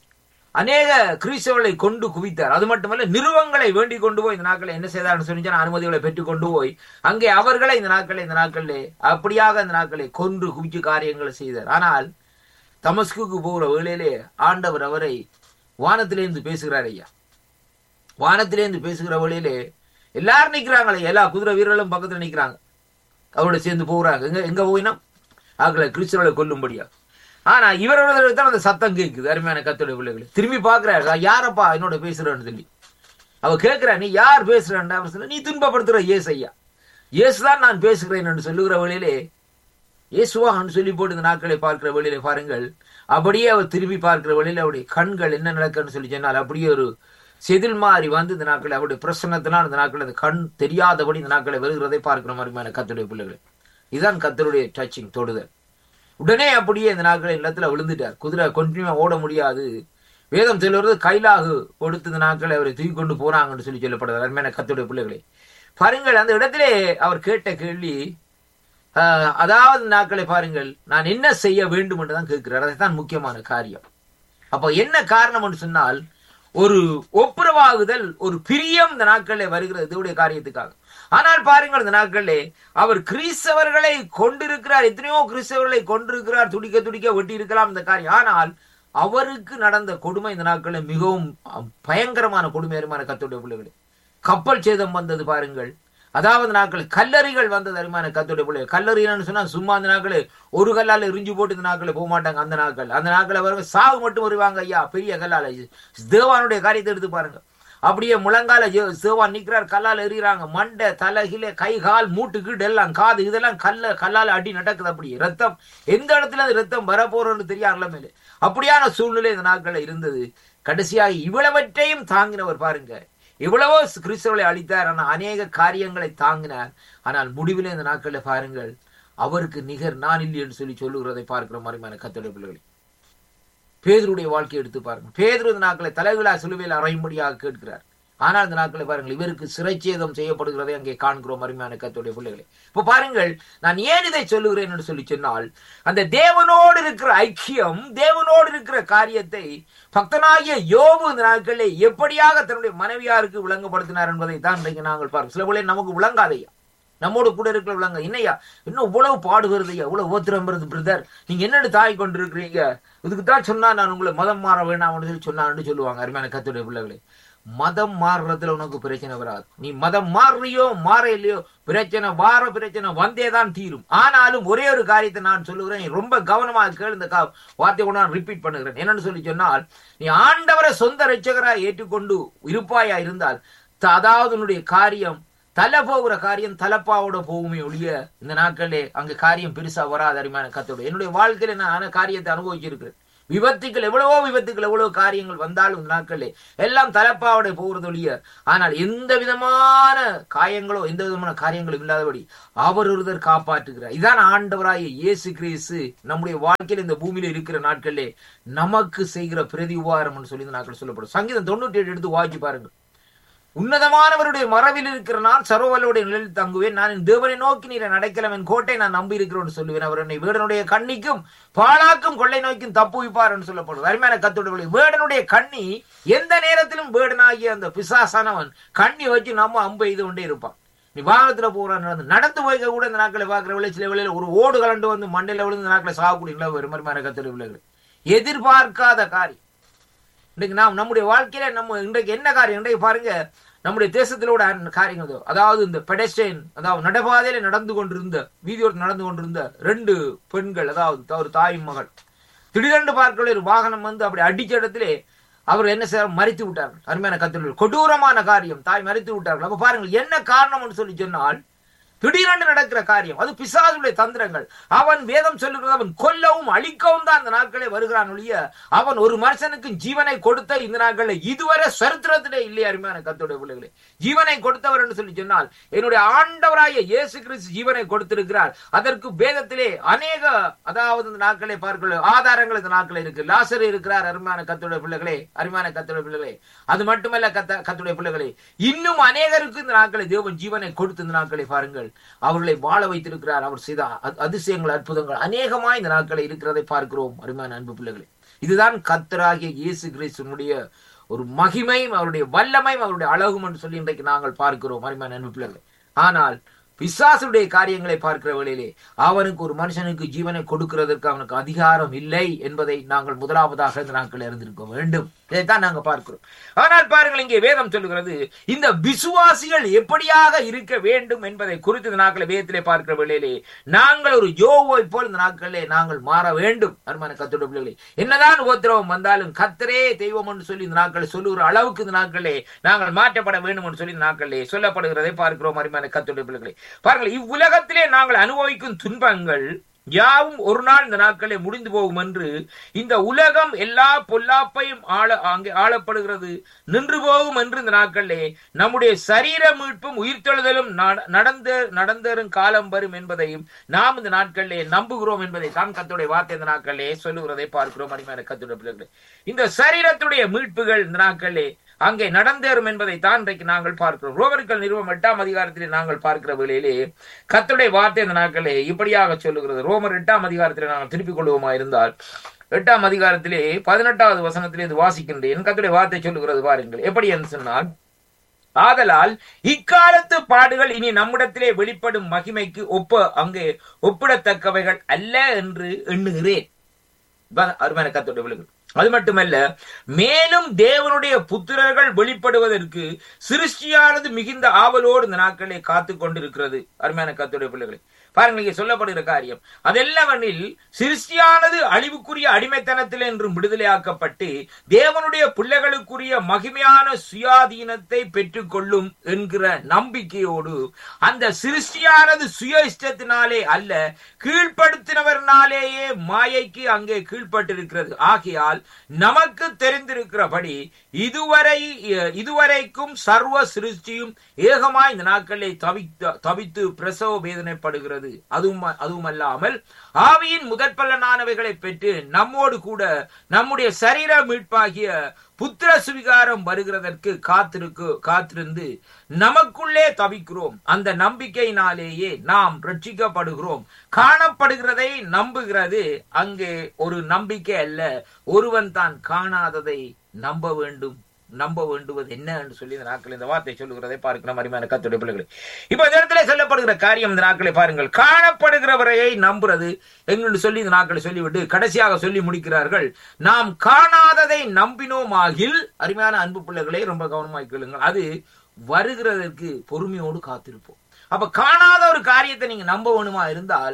அநேக கிறிஸ்தவர்களை கொண்டு குவித்தார் அது மட்டுமல்ல நிறுவங்களை வேண்டிக் கொண்டு போய் இந்த நாட்களை என்ன செய்தார்னு சொல்லி அனுமதிகளை பெற்றுக் கொண்டு போய் அங்கே அவர்களை இந்த நாட்களை இந்த நாட்களிலே அப்படியாக இந்த நாட்களை கொன்று குவிச்சு காரியங்களை செய்தார் ஆனால் தமஸ்குக்கு போகிற வேளையிலே ஆண்டவர் அவரை வானத்திலிருந்து பேசுகிறார் ஐயா வானத்திலிருந்து பேசுகிற வேளையிலே எல்லாரும் நிக்கிறாங்களே எல்லா குதிரை வீரர்களும் பக்கத்துல நிக்கிறாங்க அவரோட சேர்ந்து போகிறாங்க எங்க எங்க போயினா ஆக்களை கிறிஸ்தவர்களை கொல்லும்படியா ஆனா இவரோட தான் அந்த சத்தம் கேட்குது அருமையான கத்தோட பிள்ளைகளை திரும்பி பாக்குறாரு யாரப்பா என்னோட பேசுறேன்னு சொல்லி அவ கேட்கிறா நீ யார் பேசுறேன் அவர் சொல்ல நீ துன்பப்படுத்துற இயேசு ஐயா இயேசுதான் நான் பேசுகிறேன் என்று சொல்லுகிற வழியிலே இயேசுவான்னு சொல்லி போட்டு இந்த நாட்களை பார்க்கிற வழியிலே பாருங்கள் அப்படியே அவர் திரும்பி பார்க்கிற வழியில அவருடைய கண்கள் என்ன நடக்குன்னு சொல்லி சொன்னால் அப்படியே ஒரு செதில் மாறி வந்து இந்த நாட்களை அவருடைய பிரசன்னத்தினால் இந்த நாட்கள் அந்த கண் தெரியாதபடி இந்த நாட்களை வருகிறதை பார்க்கிற மாதிரியான கத்தருடைய பிள்ளைகள் இதுதான் கத்தருடைய டச்சிங் தொடுதல் உடனே அப்படியே இந்த நாட்களை இல்லத்துல விழுந்துட்டார் குதிரை கண்டினியூவா ஓட முடியாது வேதம் சொல்லுறது கைலாகு கொடுத்து இந்த நாட்களை அவரை தூக்கி கொண்டு போறாங்கன்னு சொல்லி சொல்லப்படுது அருமையான கத்துடைய பிள்ளைகளை பாருங்கள் அந்த இடத்திலே அவர் கேட்ட கேள்வி ஆஹ், அதாவது நாட்களை பாருங்கள் நான் என்ன செய்ய வேண்டும் என்று தான் கேட்கிறார் அதுதான் முக்கியமான காரியம் அப்ப என்ன காரணம் என்று சொன்னால் ஒரு ஒப்புரவாகுதல் ஒரு பிரியம் இந்த நாட்களில் வருகிறது இதோடைய காரியத்துக்காக ஆனால் பாருங்கள் இந்த நாட்களிலே அவர் கிறிஸ்தவர்களை கொண்டிருக்கிறார் எத்தனையோ கிறிஸ்தவர்களை கொண்டிருக்கிறார் துடிக்க துடிக்க வெட்டி இருக்கலாம் இந்த காரியம் ஆனால் அவருக்கு நடந்த கொடுமை இந்த நாட்களில் மிகவும் அஹ், பயங்கரமான கொடுமையரமான கத்தோடைய பிள்ளைகளே கப்பல் சேதம் வந்தது பாருங்கள் அதாவது நாட்கள் கல்லறிகள் வந்தது அருமையான கத்தோடைய பிள்ளை கல்லறின்னு சொன்னா சும்மா அந்த நாட்கள் ஒரு கல்லால எரிஞ்சு போட்டு இந்த நாட்களை போக மாட்டாங்க அந்த நாட்கள் அந்த நாட்களை வர சாவு மட்டும் வருவாங்க ஐயா பெரிய கல்லால தேவானுடைய காரியத்தை எடுத்து பாருங்க அப்படியே முழங்கால ஜே- சேவான் நிக்கிறார் கல்லால எறிகிறாங்க மண்டை தலைகில கை கால் மூட்டு கீடு எல்லாம் காது இதெல்லாம் கல்ல கல்லால அடி நடக்குது அப்படி ரத்தம் எந்த இடத்துல அந்த ரத்தம் வரப்போறோன்னு தெரியாதுல மேலே அப்படியான சூழ்நிலை இந்த நாட்கள்ல இருந்தது கடைசியாக இவ்வளவற்றையும் தாங்கினவர் பாருங்க எவ்வளவோ கிறிஸ்தவர்களை அளித்தார் ஆனால் அநேக காரியங்களை தாங்கினார் ஆனால் முடிவில் இந்த நாட்களில் பாருங்கள் அவருக்கு நிகர் நான் இல்லை என்று சொல்லி சொல்லுகிறதை பார்க்கிற மாதிரியான கத்தோடைய பிள்ளைகளை பேதருடைய வாழ்க்கையை எடுத்து பாருங்க பேதுரு இந்த நாட்களை தலைவிழா சிலுவையில் அறையும்படியாக கேட்கிறார் ஆனால் இந்த நாட்களை பாருங்கள் இவருக்கு சிறைச்சேதம் செய்யப்படுகிறதை அங்கே காண்கிறோம் அருமையான கத்தோடைய பிள்ளைகளை இப்போ பாருங்கள் நான் ஏன் இதை சொல்லுகிறேன் என்று சொல்லி சொன்னால் அந்த தேவனோடு இருக்கிற ஐக்கியம் தேவனோடு இருக்கிற காரியத்தை பக்தனாகிய யோபு இந்த நாட்களில் எப்படியாக தன்னுடைய மனைவியாருக்கு விளங்கப்படுத்தினார் என்பதை தான் இன்றைக்கு நாங்கள் பார்க்கிறோம் சில வேளை நமக்கு விளங்காதையா நம்மோடு கூட இருக்கிற விளங்க என்னையா இன்னும் இவ்வளவு பாடுகிறது ஐயா இவ்வளவு ஓத்திரம் வருது பிரதர் நீங்க என்னென்னு தாய் கொண்டு இருக்கிறீங்க இதுக்கு தான் சொன்னா நான் உங்களை மதம் மாற வேணாம்னு சொல்லி சொன்னான்னு சொல்லுவாங்க அருமையான கத்துடைய பிள்ளைகளே மதம் மாறுறதுல உனக்கு பிரச்சனை வராது நீ மதம் மாறுறியோ மாற இல்லையோ பிரச்சனை வார பிரச்சனை வந்தேதான் தீரும் ஆனாலும் ஒரே ஒரு காரியத்தை நான் சொல்லுகிறேன் நீ ரொம்ப கவனமாக கேளு இந்த கா- வார்த்தையை கூட நான் ரிப்பீட் பண்ணுகிறேன் என்னன்னு சொல்லி சொன்னால் நீ ஆண்டவரை சொந்த ரட்சகராய் ஏற்றுக்கொண்டு இருப்பாயா இருந்தால் த- அதாவது உன்னுடைய காரியம் தலை போகிற காரியம் தலப்பாவோட போகுமே ஒழிய இந்த நாட்களே அங்க காரியம் பெருசா வராது அருமையான கத்தோட என்னுடைய வாழ்க்கையில நான் ஆன காரியத்தை அனுபவிச்சிருக்கிறேன் விபத்துக்கள் எவ்வளவோ விபத்துக்கள் எவ்வளவு காரியங்கள் வந்தாலும் இந்த நாட்களே எல்லாம் தலப்பாவோட போகிறது ஒழிய ஆனால் எந்த விதமான காயங்களோ எந்த விதமான காரியங்களும் இல்லாதபடி அவர் ஒருவர் காப்பாற்றுகிறார் இதான் ஆண்டவராய இயேசு கிறிஸ்து நம்முடைய வாழ்க்கையில் இந்த பூமியில இருக்கிற நாட்களே நமக்கு செய்கிற பிரதி உபகாரம் சொல்லி இந்த நாட்கள் சொல்லப்படும் சங்கீதம் தொண்ணூற்றி ஏழு எடுத்து வாங்கி பாருங்க உன்னதமானவருடைய மரபில் இருக்கிற நான் சர்வவலுடைய நிலையில் தங்குவேன் நான் என் தேவனை நோக்கி நீரை நடக்கலாம் என் கோட்டை நான் நம்பி இருக்கிறோம் சொல்லுவேன் அவர் என்னை வேடனுடைய கண்ணிக்கும் பாழாக்கும் கொள்ளை நோய்க்கும் தப்புவிப்பார் என்று சொல்லப்படுது அருமையான கத்தோட வேடனுடைய கண்ணி எந்த நேரத்திலும் வேடனாகிய அந்த பிசாசானவன் கண்ணி வச்சு நம்ம அம்பு எய்து கொண்டே இருப்பான் நீ வாகனத்துல போற நடந்து நடந்து போய்க்க கூட இந்த நாட்களை பார்க்கிற விலை சில வேளையில ஒரு ஓடு கலண்டு வந்து மண்டையில விழுந்து இந்த நாட்களை சாகக்கூடியங்களா ஒரு மாதிரி கத்தோட விளைகள் எதிர்பார்க்காத காரியம் இன்றைக்கு நாம் நம்முடைய வாழ்க்கையில நம்ம இன்றைக்கு என்ன காரியம் இன்றைக்கு பாருங்க நம்முடைய தேசத்திலோட காரியங்கள் இதோ. அதாவது இந்த பெடஸ்டைன் அதாவது நடைபாதையில நடந்து கொண்டிருந்த வீதியோரத்தில் நடந்து கொண்டிருந்த ரெண்டு பெண்கள் அதாவது ஒரு தாய் மகள் திடீரென்று பார்க்கல ஒரு வாகனம் வந்து அப்படி அடிச்ச இடத்திலே அவர் என்ன செய்ய மறித்து விட்டார்கள் அருமையான கத்தர்கள் கொடூரமான காரியம் தாய் மறித்து விட்டார்கள் அப்ப பாருங்கள் என்ன காரணம்னு சொல்லி சொன்னால் திடீரென்று நடக்கிற காரியம் அது பிசாசுடைய தந்திரங்கள் அவன் வேதம் சொல்லுகிறது அவன் கொல்லவும் அழிக்கவும் தான் அந்த நாட்களே வருகிறான் ஒழிய அவன் ஒரு மனுஷனுக்கு ஜீவனை கொடுத்த இந்த நாட்களில் இதுவரை சரித்திரத்திலே இல்லை அருமையான கத்தோடைய பிள்ளைகளே ஜீவனை கொடுத்தவர் என்று சொல்லி சொன்னால் என்னுடைய ஆண்டவராய இயேசு கிறிஸ்து ஜீவனை கொடுத்திருக்கிறார் அதற்கு வேதத்திலே அநேக அதாவது இந்த நாட்களை பார்க்கல ஆதாரங்கள் இந்த நாட்கள் இருக்கு லாசர் இருக்கிறார் அருமையான கத்தோடைய பிள்ளைகளே அருமையான கத்தோடைய பிள்ளைகளே அது மட்டுமல்ல கத்த கத்துடைய பிள்ளைகளே இன்னும் அநேகருக்கு இந்த நாட்களை தேவன் ஜீவனை கொடுத்து இந்த நாட்களை பாருங்கள் அவர்களை வாழ வைத்திருக்கிறார் அவர் செய்த அ- அதிசயங்கள் அற்புதங்கள் அநேகமாய் இந்த நாட்களை இருக்கிறதை பார்க்கிறோம் அருமையான அன்பு பிள்ளைகளே இதுதான் கத்தராகிய இயேசு கிறிஸ்துனுடைய ஒரு மகிமையும் அவருடைய வல்லமையும் அவருடைய அழகும் என்று சொல்லி இன்றைக்கு நாங்கள் பார்க்கிறோம் அருமையான அன்பு பிள்ளைகளே ஆனால் பிசாசுடைய காரியங்களை பார்க்கிற வேளையிலே அவனுக்கு ஒரு மனுஷனுக்கு ஜீவனை கொடுக்கிறதற்கு அவனுக்கு அதிகாரம் இல்லை என்பதை நாங்கள் முதலாவதாக இந்த நாட்கள் அறிந்திருக்க வேண்டும் இதைத்தான் நாங்கள் பார்க்கிறோம் ஆனால் பாருங்கள் இங்கே வேதம் சொல்லுகிறது இந்த விசுவாசிகள் எப்படியாக இருக்க வேண்டும் என்பதை குறித்து இந்த நாட்களை வேதத்திலே பார்க்கிற வேளையிலே நாங்கள் ஒரு யோவை போல் இந்த நாட்களிலே நாங்கள் மாற வேண்டும் அருமான கத்தோட பிள்ளைகளே என்னதான் உபத்திரவம் வந்தாலும் கத்தரே தெய்வம் என்று சொல்லி இந்த நாட்களை சொல்லுகிற அளவுக்கு இந்த நாட்களே நாங்கள் மாற்றப்பட வேண்டும் என்று சொல்லி இந்த நாட்களிலே சொல்லப்படுகிறதை பார்க்கிறோம் அருமையான கத்தோட பிள்ளைகளே பாருங்கள் இவ்வுலகத்திலே நாங்கள் அனுபவிக்கும் துன்பங்கள் யாவும் ஒரு நாள் இந்த நாட்களே முடிந்து போகும் என்று இந்த உலகம் எல்லா பொல்லாப்பையும் ஆள அங்கே ஆளப்படுகிறது நின்று போகும் என்று இந்த நாட்களிலே நம்முடைய சரீர மீட்பும் உயிர்த்தெழுதலும் நட- நடந்து நடந்தேறும் காலம் வரும் என்பதையும் நாம் இந்த நாட்களிலே நம்புகிறோம் என்பதை தான் கத்துடைய வார்த்தை இந்த நாட்களிலே சொல்லுகிறதை பார்க்கிறோம் அடிமையான கத்துடைய பிள்ளைகளே இந்த சரீரத்துடைய மீட்புகள் இந்த நாட்களிலே அங்கே நடந்தேறும் என்பதை தான் இன்றைக்கு நாங்கள் பார்க்கிறோம் ரோமர்கள் நிறுவனம் எட்டாம் அதிகாரத்திலே நாங்கள் பார்க்கிற வேளையிலே கத்துடைய வார்த்தை இந்த நாட்களே இப்படியாக சொல்லுகிறது ரோமர் எட்டாம் அதிகாரத்திலே நாங்கள் திருப்பிக் கொள்வோமா இருந்தால் எட்டாம் அதிகாரத்திலே பதினெட்டாவது வசனத்திலே இது வாசிக்கின்றேன் கத்துடைய வார்த்தை சொல்லுகிறது பாருங்கள் எப்படி என்று சொன்னால் ஆதலால் இக்காலத்து பாடுகள் இனி நம்மிடத்திலே வெளிப்படும் மகிமைக்கு ஒப்ப அங்கே ஒப்பிடத்தக்கவைகள் அல்ல என்று எண்ணுகிறேன் இதான் அருமையான கத்தோட விழுங்கள் அது மட்டுமல்ல மேலும் தேவனுடைய புத்திரர்கள் வெளிப்படுவதற்கு சிருஷ்டியானது மிகுந்த ஆவலோடு இந்த நாட்களை காத்து கொண்டிருக்கிறது அருமையான கத்தோடைய பிள்ளைகளை பாருங்கள் இங்கே சொல்லப்படுகிற காரியம் அதெல்லாவெனில் சிருஷ்டியானது அழிவுக்குரிய அடிமைத்தனத்தில் என்றும் விடுதலையாக்கப்பட்டு தேவனுடைய பிள்ளைகளுக்குரிய மகிமையான சுயாதீனத்தை பெற்றுக்கொள்ளும் என்கிற நம்பிக்கையோடு அந்த சிருஷ்டியானது சுய இஷ்டத்தினாலே அல்ல கீழ்ப்படுத்தினவர்னாலேயே மாயைக்கு அங்கே கீழ்ப்பட்டிருக்கிறது ஆகையால் நமக்கு தெரிந்திருக்கிறபடி இதுவரை இதுவரைக்கும் சர்வ சிருஷ்டியும் ஏகமாய் இந்த நாட்களை தவித்து தவித்து பிரசவ வேதனைப்படுகிறது அதுவும் அதுவும் அல்லாமல் ஆவியின் முதற் பலனானவைகளை பெற்று நம்மோடு கூட நம்முடைய சரீர மீட்பாகிய புத்திர சுவிகாரம் வருகிறதற்கு காத்திருக்கு காத்திருந்து நமக்குள்ளே தவிக்கிறோம் அந்த நம்பிக்கையினாலேயே நாம் ரட்சிக்கப்படுகிறோம் காணப்படுகிறதை நம்புகிறது அங்கே ஒரு நம்பிக்கை அல்ல ஒருவன் தான் காணாததை நம்ப வேண்டும் நம்ப வேண்டுவது என்ன என்று சொல்லி இந்த நாட்கள் இந்த வார்த்தை சொல்லுகிறதை பார்க்கிற மாதிரியான கத்துடைய பிள்ளைகளை இப்ப இந்த இடத்துல சொல்லப்படுகிற காரியம் இந்த நாட்களை பாருங்கள் காணப்படுகிறவரையை நம்புறது எங்கன்னு சொல்லி இந்த நாட்களை சொல்லிவிட்டு கடைசியாக சொல்லி முடிக்கிறார்கள் நாம் காணாததை நம்பினோமாகில் அருமையான அன்பு பிள்ளைகளை ரொம்ப கவனமாய் கேளுங்கள் அது வருகிறதற்கு பொறுமையோடு காத்திருப்போம் அப்ப காணாத ஒரு காரியத்தை நீங்க நம்ப வேணுமா இருந்தால்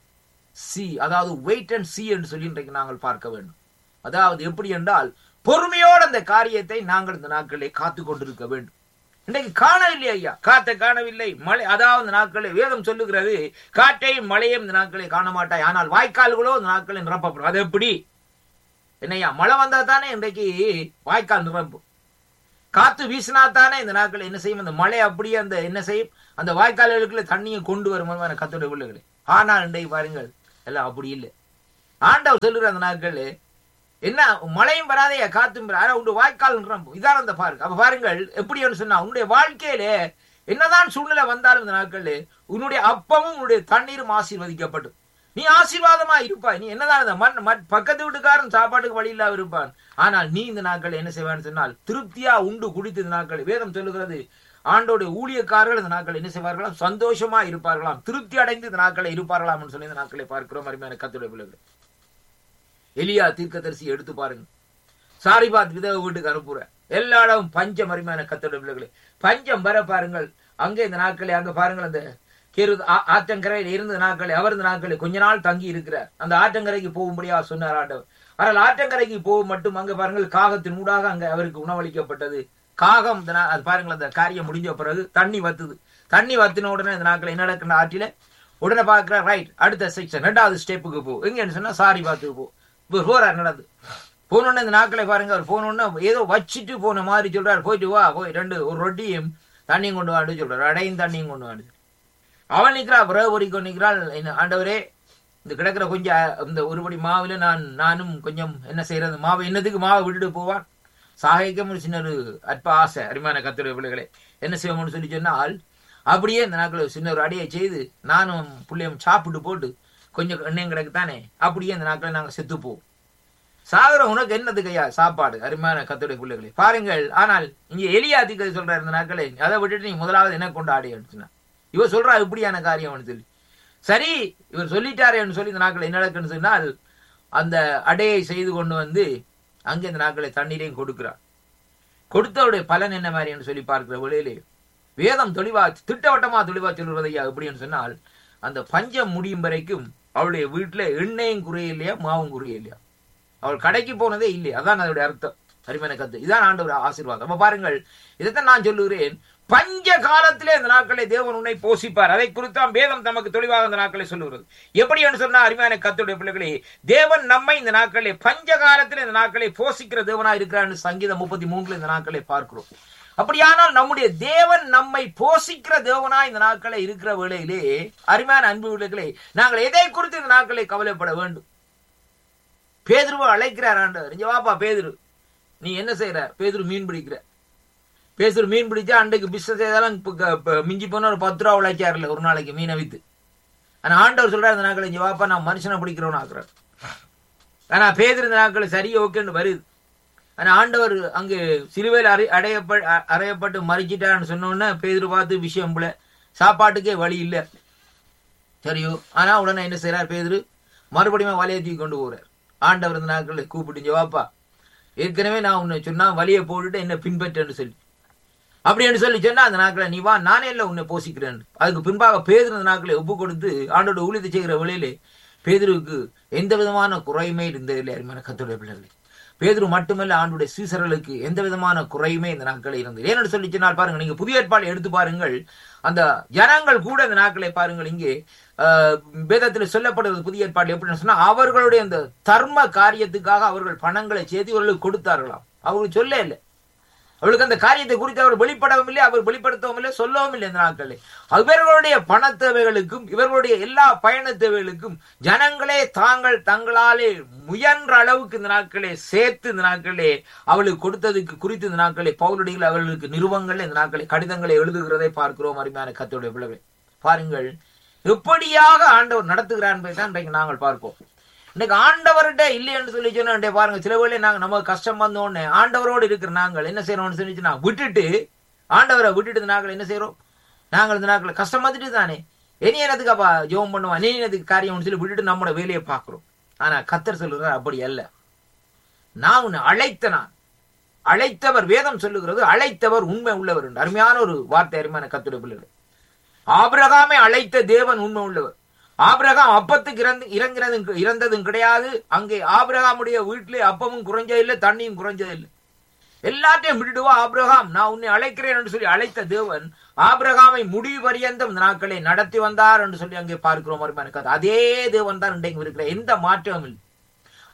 சி அதாவது வெயிட் அண்ட் சி என்று சொல்லி இன்றைக்கு நாங்கள் பார்க்க வேண்டும் அதாவது எப்படி என்றால் பொறுமையோடு அந்த காரியத்தை நாங்கள் இந்த நாட்களை காத்து கொண்டிருக்க வேண்டும் இன்றைக்கு காணவில்லை ஐயா காத்தை காணவில்லை மழை அதாவது இந்த நாட்களை வேதம் சொல்லுகிறது காற்றையும் மழையும் இந்த நாட்களை காண மாட்டாய் ஆனால் வாய்க்கால்களோ இந்த நாட்களை நிரப்பப்படும் அது எப்படி என்னையா மழை வந்தா தானே இன்றைக்கு வாய்க்கால் நிரம்பும் காத்து வீசினா தானே இந்த நாட்கள் என்ன செய்யும் அந்த மழை அப்படியே அந்த என்ன செய்யும் அந்த வாய்க்கால்களுக்குள்ள தண்ணியை கொண்டு வரும் கத்தோட பிள்ளைகளே ஆனால் இன்றைக்கு பாருங்கள் எல்லாம் அப்படி இல்லை ஆண்டவர் சொல்லுற அந்த நாட்கள் என்ன மழையும் வராதையா காத்தும் வராது. ஆனா உன்னுடைய வாய்க்கால் நிரம்பும் இதான் அந்த பாருங்க அப்ப பாருங்கள் எப்படி சொன்னா உன்னுடைய வாழ்க்கையிலே என்னதான் சூழ்நிலை வந்தாலும் இந்த நாட்கள் உன்னுடைய அப்பமும் உன்னுடைய தண்ணீரும் ஆசீர்வதிக்கப்படும் நீ ஆசீர்வாதமா இருப்பாய் நீ என்னதான் இந்த மண் மண் பக்கத்து வீட்டுக்காரன் சாப்பாட்டுக்கு வழி இல்லாம இருப்பான் ஆனால் நீ இந்த நாட்கள் என்ன செய்வான்னு சொன்னால் திருப்தியா உண்டு குடித்து இந்த நாட்கள் வேதம் சொல்லுகிறது ஆண்டோடைய ஊழியக்காரர்கள் இந்த நாட்கள் என்ன செய்வார்களாம் சந்தோஷமா இருப்பார்களாம் திருப்தி அடைந்து இந்த நாட்களை இருப்பார்களாம் சொல்லி இந்த நாட்களை பார்க்கிறோம் அருமையான கத்துடைய பிள்ளைகள் எலியா தீர்க்கதரிசி எடுத்து பாருங்க சாரிபாத் விதவ வீட்டுக்கு அனுப்புற எல்லா இடமும் பஞ்சம் அருமையான கத்தோட பிள்ளைகளே பஞ்சம் வர பாருங்கள் அங்கே இந்த நாட்களே அங்க பாருங்கள் அந்த கேரு ஆ- ஆற்றங்கரையில் இருந்த நாட்களே அவர் இந்த நாட்களே கொஞ்ச நாள் தங்கி இருக்கிறார் அந்த ஆற்றங்கரைக்கு போகும்படியா சொன்னார் ஆண்டவர் ஆனால் ஆற்றங்கரைக்கு போகும் மட்டும் அங்க பாருங்கள் காகத்தின் ஊடாக அங்க அவருக்கு உணவளிக்கப்பட்டது காகம் இந்த நா- அது பாருங்கள் அந்த காரியம் முடிஞ்ச பிறகு தண்ணி வத்துது தண்ணி வத்தின உடனே இந்த நாட்கள் என்ன நடக்கிற ஆற்றில உடனே பார்க்கிற ரைட் அடுத்த செக்ஷன் ரெண்டாவது ஸ்டெப்புக்கு போ எங்கன்னு சொன்னா சாரி பார்த்துக்கு போ இப்போ போறார் நடந்து போனோடனே இந்த நாட்களை பாருங்க அவர் போனோடனே ஏதோ வச்சுட்டு போன மாதிரி சொல்றாரு போயிட்டு வா போய் ரெண்டு ஒரு ரொட்டியும் தண்ணியும் கொண்டு வான்னு சொல்றாரு அடையும் தண்ணியும் கொண்டு வான்னு அவன் நிக்கிறா பிரபரிக்கோ நிக்கிறாள் என்ன ஆண்டவரே இந்த கிடக்கிற கொஞ்சம் இந்த ஒருபடி மாவுல நான் நானும் கொஞ்சம் என்ன செய்யறது மாவு என்னதுக்கு மாவை விட்டுட்டு போவான் சாகைக்கும் ஒரு சின்ன ஒரு அற்ப ஆசை அருமையான கத்துடைய பிள்ளைகளே என்ன செய்வோம்னு சொல்லி சொன்னால் அப்படியே இந்த நாட்கள் சின்ன ஒரு அடியை செய்து நானும் பிள்ளையும் சாப்பிட்டு போட்டு கொஞ்சம் எண்ணெயும் கிடக்கு தானே அப்படியே இந்த நாட்களை நாங்கள் செத்து போவோம் சாகர உனக்கு என்னதுக்கு ஐயா சாப்பாடு அருமையான கத்துடைய பிள்ளைகளே பாருங்கள் ஆனால் இங்க எலியா அதிகதை சொல்றாரு இந்த நாட்களை அதை விட்டுட்டு நீ முதலாவது என்ன கொண்டு ஆடி அடிச்சுனா இவர் சொல்றா இப்படியான காரியம் சொல்லி சரி இவர் சொல்லிட்டாரேன்னு சொல்லி இந்த நாட்கள் என்ன நடக்குன்னு சொன்னால் அந்த அடையை செய்து கொண்டு வந்து அங்கே இந்த நாட்களை தண்ணீரையும் கொடுக்கிறார் கொடுத்தவருடைய பலன் என்ன மாதிரின்னு சொல்லி பார்க்கிற வேளையிலே வேதம் தெளிவா திட்டவட்டமா தெளிவா சொல்லுவதையா எப்படின்னு சொன்னால் அந்த பஞ்சம் முடியும் வரைக்கும் அவளுடைய வீட்டுல எண்ணெயும் குறையில்லையா மாவும் குறையில்லையா அவள் கடைக்கு போனதே இல்லையா அதான் அதோடைய அர்த்தம் அருமையான கத்து இதான் ஆண்டவர் ஆசீர்வாதம் அப்ப பாருங்கள் இதைத்தான் நான் சொல்லுகிறேன் பஞ்ச காலத்திலே இந்த நாட்களை தேவன் உன்னை போஷிப்பார் அதை குறித்தான் வேதம் நமக்கு தெளிவாக இந்த நாட்களை சொல்லுகிறது எப்படி என்று சொன்னா அருமையான கத்துடைய பிள்ளைகளே தேவன் நம்மை இந்த நாட்களை பஞ்ச காலத்தில் இந்த நாட்களை போஷிக்கிற தேவனா இருக்கிறான்னு சங்கீதம் முப்பத்தி மூணுல இந்த நாட்களை பார்க்கிறோம் அப்படியானால் நம்முடைய தேவன் நம்மை போஷிக்கிற தேவனா இந்த நாட்களை இருக்கிற வேளையிலே அருமையான அன்பு பிள்ளைகளே நாங்கள் எதை குறித்து இந்த நாட்களை கவலைப்பட வேண்டும் பேதுருவை அழைக்கிறார் ஆண்டவர் இங்க வாப்பா பேதுரு நீ என்ன செய்யற பேதுரு மீன் பிடிக்கிற பேசுற மீன் பிடிச்சா அன்றைக்கு பிசினஸ் ஏதாலும் இப்ப க- இப்ப மிஞ்சி போனா ஒரு பத்து ரூபா உழைச்சாருல ஒரு நாளைக்கு மீனை வித்து ஆனா ஆண்டவர் சொல்றாரு இந்த நாட்கள் இங்க வாப்பா நான் மனுஷனை பிடிக்கிறவன் ஆக்குறாரு ஆனா பேதுரு இந்த நாட்கள் சரி ஓகேன்னு வருது ஆனா ஆண்டவர் அங்கு சிலுவையில் அறை அடையப்ப அ- அறையப்பட்டு மறிச்சிட்டான்னு சொன்ன உடனே பேதுரு பார்த்து விஷயம் போல சாப்பாட்டுக்கே வழி இல்லை சரியோ ஆனா உடனே என்ன செய்றார் பேதுரு மறுபடியும் வலையை தூக்கி கொண்டு போறார் ஆண்டவர் இந்த நாட்களை கூப்பிட்டு "இங்க வாப்பா ஏற்கனவே நான் உன்னை சொன்னா வலியை போட்டுட்டு என்ன பின்பற்றேன்னு சொல்லி அப்படின்னு சொல்லி சொன்னா அந்த நாட்களை நீ வா நானே இல்லை உன்னை போசிக்கிறேன் அதுக்கு பின்பாக பேதுரு அந்த நாட்களை ஒப்பு கொடுத்து ஆண்டோட ஊழியத்தை செய்கிற வழியிலே பேதுருவுக்கு எந்த விதமான குறையுமே இருந்ததில்லை அருமையான கத்துடைய பிள்ளைகளே பேதுரு மட்டுமல்ல ஆண்டுடைய சீசர்களுக்கு எந்த விதமான குறையுமே இந்த நாட்களில் இருந்தது ஏன்னு சொல்லி சொன்னால் பாருங்க நீங்க புதிய ஏற்பாடு எடுத்து பாருங்கள் அந்த ஜனங்கள் கூட இந்த நாட்களை பாருங்கள் இங்கே ஆஹ், வேதத்தில் சொல்லப்படுறது புதிய ஏற்பாடு எப்படின்னு சொன்னா அவர்களுடைய அந்த தர்ம காரியத்துக்காக அவர்கள் பணங்களை சேர்த்து இவர்களுக்கு கொடுத்தார்களாம் அவங்களுக்கு சொல்ல இல்லை அவளுக்கு அந்த காரியத்தை குறித்து அவர் வெளிப்படவும் இல்லை அவர் வெளிப்படுத்தவும் இல்லை சொல்லவும் இல்லை இந்த நாட்களில் இவர்களுடைய பண தேவைகளுக்கும் இவர்களுடைய எல்லா பயண தேவைகளுக்கும் ஜனங்களே தாங்கள் தங்களாலே முயன்ற அளவுக்கு இந்த நாட்களே சேர்த்து இந்த நாட்களே அவளுக்கு கொடுத்ததுக்கு குறித்து இந்த நாட்களே பவுலடிகள் அவர்களுக்கு நிறுவங்கள் இந்த நாட்களை கடிதங்களை எழுதுகிறதை பார்க்கிறோம் அருமையான கத்தோடைய பிள்ளைகள் பாருங்கள் எப்படியாக ஆண்டவர் நடத்துகிறார் என்பதை தான் இன்றைக்கு நாங்கள் பார்ப்போம் இன்னைக்கு ஆண்டவர்கிட்ட இல்லைன்னு சொல்லி சொன்னா பாருங்க சில வேளை நாங்க நமக்கு கஷ்டம் வந்த உடனே ஆண்டவரோடு இருக்கிற நாங்கள் என்ன செய்யறோம்னு சொல்லி சொன்னா விட்டுட்டு ஆண்டவரை விட்டுட்டு நாங்கள் என்ன செய்யறோம் நாங்கள் இந்த நாட்கள் கஷ்டம் வந்துட்டு தானே இனி என்னதுக்கு அப்பா ஜோம் பண்ணுவான் நீ என்னதுக்கு காரியம்னு சொல்லி விட்டுட்டு நம்மளோட வேலையை பார்க்கிறோம் ஆனா கத்தர் சொல்லுறார் அப்படி அல்ல நான் உன்னை அழைத்த நான் அழைத்தவர் வேதம் சொல்லுகிறது அழைத்தவர் உண்மை உள்ளவர் என்று அருமையான ஒரு வார்த்தை அருமையான கத்துடைய பிள்ளைகள் ஆபிரகாமை அழைத்த தேவன் உண்மை உள்ளவர் ஆபிரகாம் அப்பத்துக்கு இறந்து இறங்கிறதும் இறந்ததும் கிடையாது அங்கே ஆபிரகாமுடைய வீட்டிலே அப்பமும் குறைஞ்சதில்லை தண்ணியும் குறைஞ்சதில்லை எல்லாத்தையும் விட்டுடுவா ஆபிரகாம் நான் உன்னை அழைக்கிறேன் என்று சொல்லி அழைத்த தேவன் ஆபிரகாமை முடிவு பரியந்தம் இந்த நாட்களை நடத்தி வந்தார் என்று சொல்லி அங்கே பார்க்கிறோம் அருமையான கதை அதே தேவன் தான் இன்றைக்கு இருக்கிற எந்த மாற்றமும் இல்லை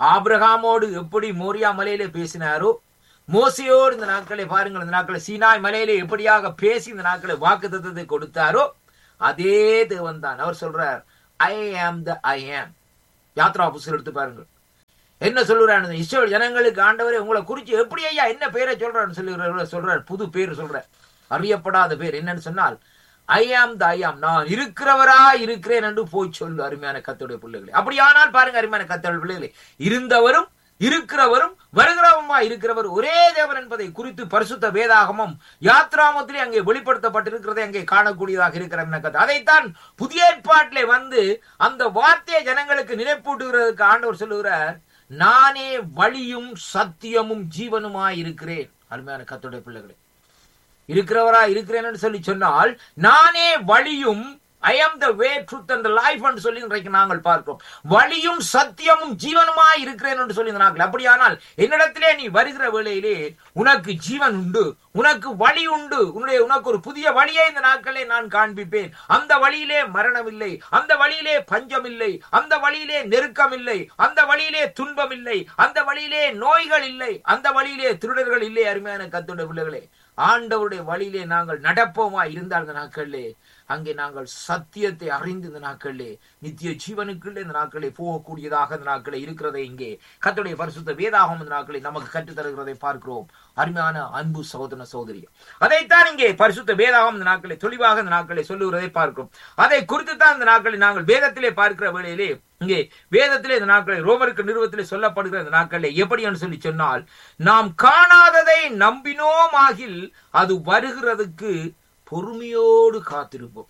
ஆபிரகாமோடு எப்படி மோரியா மலையிலே பேசினாரோ மோசையோடு இந்த நாட்களை பாருங்கள் இந்த நாட்களை சீனாய் மலையிலே எப்படியாக பேசி இந்த நாட்களை வாக்கு தத்துவத்தை கொடுத்தாரோ அதே தேவன் தான் அவர் சொல்றார் ஐ ஆம் த ஐ ஆம் யாத்ரா புஸ்தகம் எடுத்து பாருங்கள் என்ன சொல்லுறாரு இஸ்ரேல் ஜனங்களுக்கு ஆண்டவரே உங்களை குறிச்சு எப்படி ஐயா என்ன பேரை சொல்றாரு சொல்லி சொல்றார் புது பேர் சொல்றார் அறியப்படாத பேர் என்னன்னு சொன்னால் ஐ ஆம் த ஐ ஆம் நான் இருக்கிறவரா இருக்கிறேன் என்று போய் சொல்லு அருமையான கத்தோடைய பிள்ளைகளே அப்படியானால் பாருங்க அருமையான கத்தோடைய பிள்ளைகளே இருந்தவரும் இருக்கிறவரும் வருகிறவமா இருக்கிறவர் ஒரே தேவன் என்பதை குறித்து பரிசுத்த வேதாகமம் யாத்ராமத்திலே அங்கே வெளிப்படுத்தப்பட்டிருக்கிறதை அங்கே காணக்கூடியதாக இருக்கிற அதைத்தான் புதிய ஏற்பாட்டிலே வந்து அந்த வார்த்தையை ஜனங்களுக்கு நினைப்பூட்டுகிறதுக்கு ஆண்டவர் சொல்லுகிறார் நானே வழியும் சத்தியமும் ஜீவனுமாய் இருக்கிறேன் அருமையான கத்தோடைய பிள்ளைகளே இருக்கிறவரா இருக்கிறேன்னு சொல்லி சொன்னால் நானே வழியும் I am the way truth and life என்று சொல்லி இன்றைக்கு நாங்கள் பார்க்கிறோம் வழியும் சத்தியமும் ஜீவனுமாய் இருக்கிறேன் என்று சொல்லி நாங்கள் அப்படியானால் என்னிடத்திலே நீ வருகிற வேளையிலே உனக்கு ஜீவன் உண்டு உனக்கு வழி உண்டு உன்னுடைய உனக்கு ஒரு புதிய வழியை இந்த நாட்களே நான் காண்பிப்பேன் அந்த வழியிலே மரணம் இல்லை அந்த வழியிலே பஞ்சம் இல்லை அந்த வழியிலே நெருக்கம் இல்லை அந்த வழியிலே துன்பம் இல்லை அந்த வழியிலே நோய்கள் இல்லை அந்த வழியிலே திருடர்கள் இல்லை அருமையான கத்துடைய பிள்ளைகளே ஆண்டவருடைய வழியிலே நாங்கள் நடப்போமா இருந்தால் இந்த நாட்களிலே அங்கே நாங்கள் சத்தியத்தை அறிந்து இந்த நாட்களிலே நித்திய ஜீவனுக்குள்ளே இந்த நாட்களே போகக்கூடியதாக இந்த நாட்களே இருக்கிறதை இங்கே கத்துடைய பரிசுத்த வேதாகம் இந்த நாட்களை நமக்கு கற்றுத் தருகிறதை பார்க்கிறோம் அருமையான அன்பு சகோதர சகோதரி அதைத்தான் இங்கே பரிசுத்த வேதாகம் இந்த நாட்களை தெளிவாக இந்த நாட்களை சொல்லுகிறதை பார்க்கிறோம் அதை குறித்து தான் இந்த நாட்களை நாங்கள் வேதத்திலே பார்க்கிற வேளையிலே இங்கே வேதத்திலே இந்த நாட்களை ரோமருக்கு நிறுவத்திலே சொல்லப்படுகிற இந்த நாட்களிலே எப்படி என்று சொல்லி சொன்னால் நாம் காணாததை நம்பினோம் ஆகில் அது வருகிறதுக்கு பொறுமையோடு காத்திருப்போம்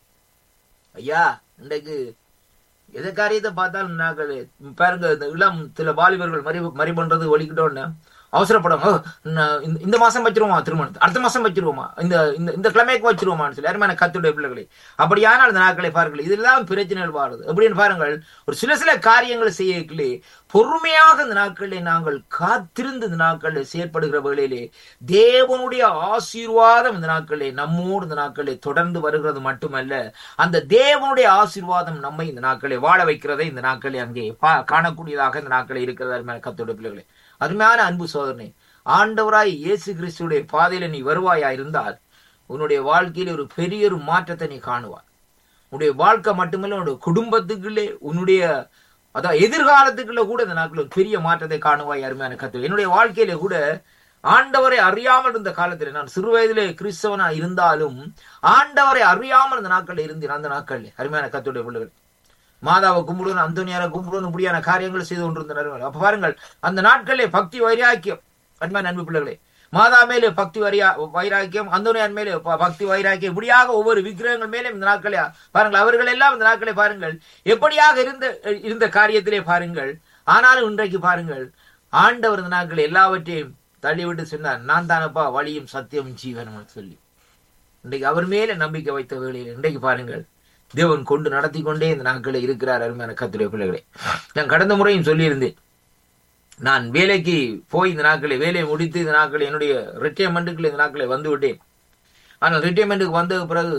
ஐயா இன்றைக்கு எதை காரியத்தை பார்த்தாலும் நாங்கள் பாருங்க இந்த இளம் சில வாலிபர்கள் மறி மறி பண்றது ஒழிக்கிட்டோன்னு அவசரப்படும் "ஓ, நான் இந்த- இந்த மாசம் வச்சிருவோமா திருமணத்தை அடுத்த மாசம் வச்சிருவோமா இந்த இந்த இந்த கிழமைக்கு வச்சிருவோமான்னு சொல்லி யாருமே கத்துடைய பிள்ளைகளை அப்படியானால் இந்த நாட்களை பாருங்கள் இதெல்லாம் பிரச்சனைகள் வாழுது எப்படின்னு பாருங்கள் ஒரு சில சில காரியங்களை செய்யக்களே பொறுமையாக இந்த நாட்களிலே நாங்கள் காத்திருந்து இந்த நாட்களில் செயற்படுகிற வேளையிலே தேவனுடைய ஆசீர்வாதம் இந்த நாட்களிலே நம்மோடு இந்த நாட்களிலே தொடர்ந்து வருகிறது மட்டுமல்ல அந்த தேவனுடைய ஆசீர்வாதம் நம்மை இந்த நாட்களை வாழ வைக்கிறதை இந்த நாட்களை அங்கே பா- காணக்கூடியதாக இந்த நாட்களை இருக்கிறது அருமையான கத்தோட பிள்ளைகளே அருமையான அன்பு சோதனை ஆண்டவராய் இயேசு கிறிஸ்துடைய பாதையில நீ வருவாயா இருந்தால் உன்னுடைய வாழ்க்கையில ஒரு பெரிய ஒரு மாற்றத்தை நீ காணுவாய் உன்னுடைய வாழ்க்கை மட்டுமல்ல உன்னுடைய குடும்பத்துக்குள்ளே உன்னுடைய அதான் எதிர்காலத்துக்குள்ள கூட இந்த நாட்கள் ஒரு பெரிய மாற்றத்தை காணுவாய் அருமையான கத்து என்னுடைய வாழ்க்கையில கூட ஆண்டவரை அறியாமல் இருந்த காலத்தில் நான் சிறு வயதிலே கிறிஸ்தவனா இருந்தாலும் ஆண்டவரை அறியாமல் இந்த நாட்களில் இருந்தேன் அந்த நாட்களில் அருமையான கத்துடைய பிள்ளைகள் மாதாவை கும்பிடுவோம் அந்தோனியாரை கும்பிடுவோம் இப்படியான காரியங்கள் செய்து கொண்டிருந்தனர் அப்ப பாருங்கள் அந்த நாட்களிலே பக்தி வைராக்கியம் அருமையான அன்பு பிள்ளைகளே மாதா மேலே பக்தி வரியா வைராக்கியம் அந்தோனியார் மேலே ப- பக்தி வைராக்கியம் இப்படியாக ஒவ்வொரு விக்கிரகங்கள் மேலே இந்த நாட்களே பாருங்கள் அவர்கள் எல்லாம் இந்த நாட்களை பாருங்கள் எப்படியாக இருந்த இருந்த காரியத்திலே பாருங்கள் ஆனாலும் இன்றைக்கு பாருங்கள் ஆண்டவர் இந்த நாட்கள் எல்லாவற்றையும் தள்ளிவிட்டு சொன்னார் நான் தானப்பா வழியும் சத்தியம் ஜீவனும் சொல்லி இன்றைக்கு அவர் மேலே நம்பிக்கை வைத்த வேளையில் இன்றைக்கு பாருங்கள் தேவன் கொண்டு நடத்தி கொண்டே இந்த நாட்களில் இருக்கிறார் அருமையான கத்துடைய பிள்ளைகளே நான் கடந்த முறையும் சொல்லியிருந்தேன் நான் வேலைக்கு போய் இந்த நாட்களை வேலையை முடித்து இந்த நாட்களை என்னுடைய ரிட்டையர்மெண்ட்டுக்குள்ள இந்த நாட்களை வந்து விட்டேன் ஆனால் ரிட்டையர்மெண்ட்டுக்கு வந்த பிறகு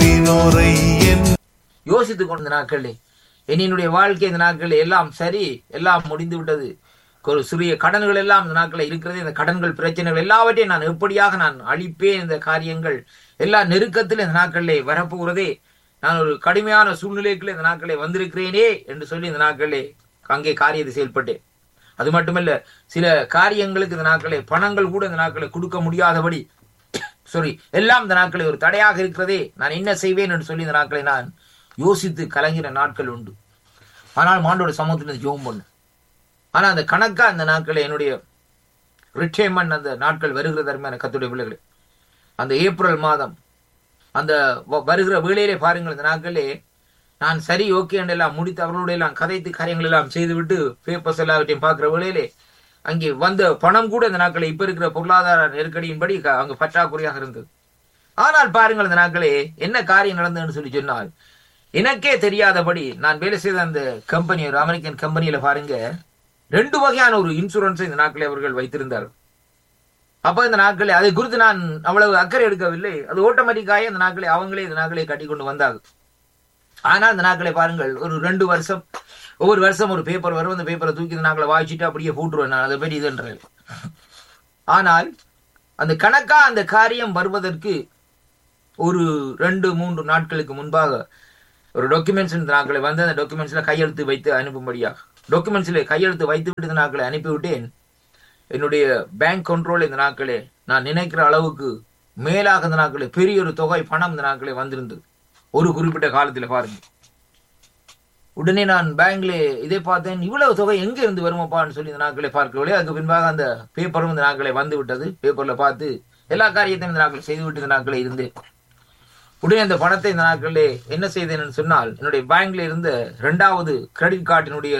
யோசித்துக் கொண்ட நாட்களே என்னுடைய வாழ்க்கை இந்த நாட்களில் எல்லாம் சரி எல்லாம் முடிந்து விட்டது ஒரு சிறிய கடன்கள் எல்லாம் இந்த நாட்களில் இருக்கிறது இந்த கடன்கள் பிரச்சனைகள் எல்லாவற்றையும் நான் எப்படியாக நான் அழிப்பேன் இந்த காரியங்கள் எல்லா நெருக்கத்தில் இந்த நாட்களிலே வரப்போகிறதே நான் ஒரு கடுமையான சூழ்நிலைக்குள்ள இந்த நாட்களே வந்திருக்கிறேனே என்று சொல்லி இந்த நாட்களே அங்கே காரியத்தை செயல்பட்டேன் அது மட்டுமல்ல சில காரியங்களுக்கு இந்த நாட்களே பணங்கள் கூட இந்த நாட்களை கொடுக்க முடியாதபடி சாரி எல்லாம் இந்த நாட்களை ஒரு தடையாக இருக்கிறதே நான் என்ன செய்வேன் என்று சொல்லி இந்த நாட்களை நான் யோசித்து கலங்கிற நாட்கள் உண்டு ஆனால் மாண்டோட சமூகத்தில் ஜோம் பண்ணு ஆனா அந்த கணக்கா அந்த நாட்களை என்னுடைய ரிட்டைர்மெண்ட் அந்த நாட்கள் வருகிற தருமையான கத்துடைய பிள்ளைகளே அந்த ஏப்ரல் மாதம் அந்த வ- வருகிற வேளையிலே பாருங்கள் இந்த நாட்களே நான் சரி ஓகே எல்லாம் முடித்து அவர்களோட எல்லாம் கதைத்து காரியங்கள் எல்லாம் செய்துவிட்டு பேப்பர்ஸ் எல்லாவற்றையும் பார்க்கிற வேளையிலே அங்கே வந்த பணம் கூட இந்த நாட்களை இப்ப இருக்கிற பொருளாதார நெருக்கடியின்படி க- அங்கு பற்றாக்குறையாக இருந்தது ஆனால் பாருங்கள் இந்த நாட்களே என்ன காரியம் நடந்ததுன்னு சொல்லி சொன்னால் எனக்கே தெரியாதபடி நான் வேலை செய்த அந்த கம்பெனி ஒரு அமெரிக்கன் கம்பெனியில பாருங்க ரெண்டு வகையான ஒரு இன்சூரன்ஸை இந்த நாட்களை அவர்கள் வைத்திருந்தார்கள் அப்ப இந்த நாட்களை அதை குறித்து நான் அவ்வளவு அக்கறை எடுக்கவில்லை அது ஆட்டோமேட்டிக்காக இந்த நாட்களை அவங்களே இந்த நாட்களை கட்டி கொண்டு வந்தார்கள் ஆனால் இந்த நாட்களை பாருங்கள் ஒரு ரெண்டு வருஷம் ஒவ்வொரு வருஷம் ஒரு பேப்பர் வரும் அந்த பேப்பரை தூக்கி நாங்களை வாய்ச்சிட்டு அப்படியே போட்டுருவேன் நான் அதை பற்றி இதுன்றேன் ஆனால் அந்த கணக்கா அந்த காரியம் வருவதற்கு ஒரு ரெண்டு மூன்று நாட்களுக்கு முன்பாக ஒரு டாக்குமெண்ட்ஸ் நாட்களை வந்து அந்த டாக்குமெண்ட்ஸ்ல கையெழுத்து வைத்து அனுப்பும்படியாக டாக்குமெண்ட்ஸ்ல கையெழுத்து வைத்து விட்டு இந்த நாட்களை அனுப்பிவிட்டேன் என்னுடைய பேங்க் கண்ட்ரோல் இந்த நாட்களே நான் நினைக்கிற அளவுக்கு மேலாக இந்த நாட்களே பெரிய ஒரு தொகை பணம் இந்த நாட்களே வந்திருந்தது ஒரு குறிப்பிட்ட காலத்துல பாருங்க உடனே நான் பேங்க்ல இதை பார்த்தேன் இவ்வளவு தொகை எங்க இருந்து வருமாப்பான்னு சொல்லி இந்த நாட்களை பார்க்கவில்லை அதுக்கு பின்பாக அந்த பேப்பரும் இந்த நாட்களை வந்து விட்டது பேப்பர்ல பார்த்து எல்லா காரியத்தையும் இந்த நாட்கள் செய்து விட்டு இந்த நாட்களே இருந்தேன் உடனே அந்த பணத்தை இந்த நாட்களிலே என்ன செய்தேன்னு சொன்னால் என்னுடைய பேங்க்ல இருந்த இரண்டாவது கிரெடிட் கார்டினுடைய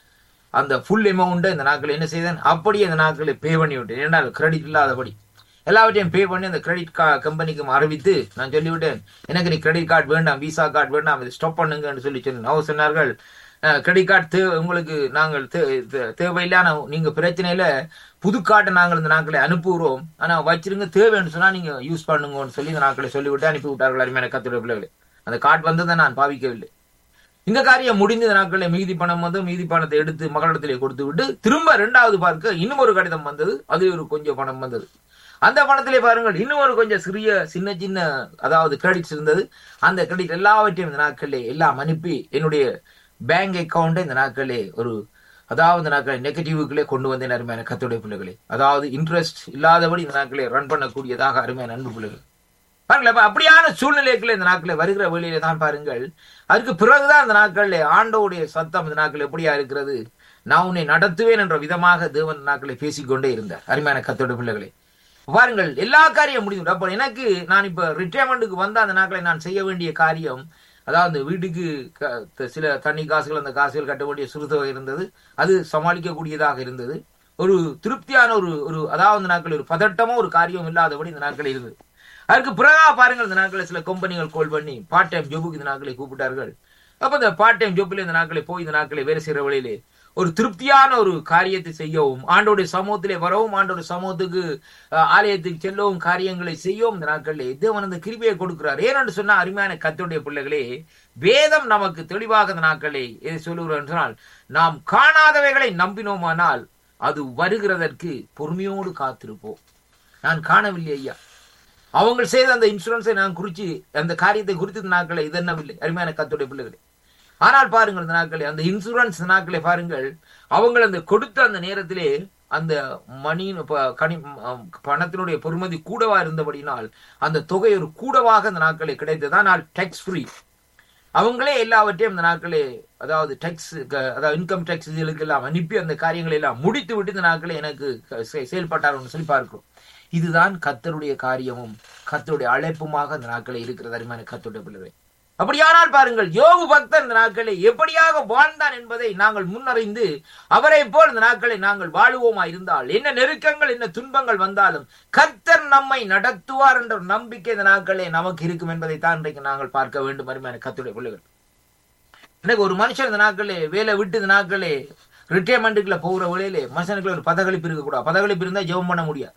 அந்த ஃபுல் அமௌண்ட்டை இந்த நாட்கள் என்ன செய்தேன் அப்படியே இந்த நாட்களை பே பண்ணி விட்டேன் ஏன்னா கிரெடிட் இல்லாதபடி எல்லாவற்றையும் பே பண்ணி அந்த கிரெடிட் கா கம்பெனிக்கு அறிவித்து நான் சொல்லிவிட்டேன் எனக்கு நீ கிரெடிட் கார்டு வேண்டாம் விசா கார்டு வேண்டாம் இதை ஸ்டாப் பண்ணுங்கன்னு சொல்லி சொன்னேன் அவர் சொன்னார்கள் கிரெடிட் கார்டு தே உங்களுக்கு நாங்கள் தே- தே- தேவையில்லான நீங்க பிரச்சனையில புது கார்டை நாங்கள் இந்த நாட்களை அனுப்புகிறோம் ஆனா வச்சிருங்க தேவைன்னு சொன்னா நீங்க யூஸ் பண்ணுங்கன்னு சொல்லி இந்த நாட்களை சொல்லிவிட்டு அனுப்பி விட்டார்கள் அருமையான கத்துடைய பிள்ளைகளை அந்த கார்டு வந்ததை நான் பாவிக்கவில்லை இந்த காரியம் முடிந்த நாட்களில் மீதி பணம் வந்து மீதி பணத்தை எடுத்து மகளிடத்திலே கொடுத்து விட்டு திரும்ப இரண்டாவது பார்க்க இன்னும் ஒரு கடிதம் வந்தது அது ஒரு கொஞ்சம் பணம் வந்தது அந்த பணத்திலே பாருங்கள் இன்னும் ஒரு கொஞ்சம் சிறிய சின்ன சின்ன அதாவது கிரெடிட்ஸ் இருந்தது அந்த கிரெடிட் எல்லாவற்றையும் இந்த நாட்களிலே எல்லாம் அனுப்பி என்னுடைய பேங்க் அக்கவுண்டை இந்த நாட்களிலே ஒரு அதாவது இந்த நாட்களை நெகட்டிவுக்குள்ளே கொண்டு வந்தேன் அருமையான கத்துடைய பிள்ளைகளே அதாவது இன்ட்ரெஸ்ட் இல்லாதபடி இந்த நாட்களை ரன் பண்ணக்கூடியதாக அருமையான அன்பு பிள்ளைகள் பாருங்களேன் அப்ப அப்படியான சூழ்நிலைக்குள்ள இந்த நாட்களில் வருகிற வழியிலே தான் பாருங்கள் அதுக்கு பிறகுதான் இந்த நாட்களில் ஆண்டோடைய சத்தம் இந்த நாட்கள் எப்படியா இருக்கிறது நான் உன்னை நடத்துவேன் என்ற விதமாக தேவன் நாட்களை பேசிக்கொண்டே இருந்தார் அருமையான கத்தோட பிள்ளைகளே பாருங்கள் எல்லா காரியம் முடிந்து அப்ப எனக்கு நான் இப்ப ரிட்டையர்மெண்ட்டுக்கு வந்த அந்த நாட்களை நான் செய்ய வேண்டிய காரியம் அதாவது வீட்டுக்கு க- த- சில தண்ணி காசுகள் அந்த காசுகள் கட்ட வேண்டிய சுருத்தொகை இருந்தது அது சமாளிக்கக்கூடியதாக இருந்தது ஒரு திருப்தியான ஒரு ஒரு அதாவது இந்த நாட்கள் ஒரு பதட்டமோ ஒரு காரியம் இல்லாதபடி இந்த நாட்கள் இருந்தது அதுக்கு பிறகா பாருங்கள் இந்த நாட்களில் சில கம்பெனிகள் கால் பண்ணி பார்ட் டைம் ஜாபுக்கு இந்த நாட்களை கூப்பிட்டார்கள் அப்ப இந்த பார்ட் டைம் ஜாப்ல இந்த நாட்களை போய் இந்த நாட்களை வேலை செய்யற வழியிலே ஒரு திருப்தியான ஒரு காரியத்தை செய்யவும் ஆண்டோடைய சமூகத்திலே வரவும் ஆண்டோடைய சமூகத்துக்கு அஹ், ஆலயத்துக்கு செல்லவும் காரியங்களை செய்யவும் இந்த நாட்களிலே தேவன் அந்த கிருபியை கொடுக்கிறார் ஏனென்று சொன்னா அருமையான கத்தோடைய பிள்ளைகளே வேதம் நமக்கு தெளிவாக இந்த நாட்களை எதை சொல்லுகிறோம் என்றால் நாம் காணாதவைகளை நம்பினோமானால் அது வருகிறதற்கு பொறுமையோடு காத்திருப்போம் நான் காணவில்லை ஐயா அவங்க செய்த அந்த இன்சூரன்ஸை நான் குறிச்சு அந்த காரியத்தை குறித்து இந்த நாட்களை இது என்னவில்லை அருமையான கத்துடைய பிள்ளைகளே ஆனால் பாருங்கள் இந்த நாட்களை அந்த இன்சூரன்ஸ் நாட்களை பாருங்கள் அவங்க அந்த கொடுத்த அந்த நேரத்திலே அந்த மணியின் ப- கனி ம், பணத்தினுடைய பொறுமதி கூடவா இருந்தபடினால் அந்த தொகை ஒரு கூடவாக அந்த நாட்களை கிடைத்தது ஆனால் டேக்ஸ் ஃப்ரீ அவங்களே எல்லாவற்றையும் இந்த நாட்களே அதாவது டேக்ஸ் அதாவது இன்கம் டேக்ஸ் இதுகளுக்கு எல்லாம் அனுப்பி அந்த காரியங்களை எல்லாம் முடித்து விட்டு இந்த நாட்களே எனக்கு செ- செயல்பட்டார்கள் சொல்லி பார்க்கிறோம் இதுதான் கத்தருடைய காரியமும் கத்தருடைய அழைப்புமாக அந்த நாட்களே இருக்கிறது அருமையான கத்தருடைய பிள்ளைகளை அப்படியானால் பாருங்கள் யோகு பக்தன் இந்த நாட்களை எப்படியாக வாழ்ந்தான் என்பதை நாங்கள் முன்னறிந்து அவரை போல் இந்த நாட்களை நாங்கள் வாழுவோமா இருந்தால் என்ன நெருக்கங்கள் என்ன துன்பங்கள் வந்தாலும் கர்த்தர் நம்மை நடத்துவார் என்ற ஒரு நம்பிக்கை இந்த நாட்களே நமக்கு இருக்கும் என்பதை தான் இன்றைக்கு நாங்கள் பார்க்க வேண்டும் அருமையான கத்துடைய பிள்ளைகள் இன்னைக்கு ஒரு மனுஷன் இந்த நாட்களே வேலை விட்டு இந்த நாட்களே ரிட்டையர்மெண்ட்டுக்குள்ள போகிற வேலையிலே மனுஷனுக்குள்ள ஒரு பதகளிப்பு இருக்கக்கூடாது பதகளிப்பு இருந்தா ஜெபம் பண்ண முடியாது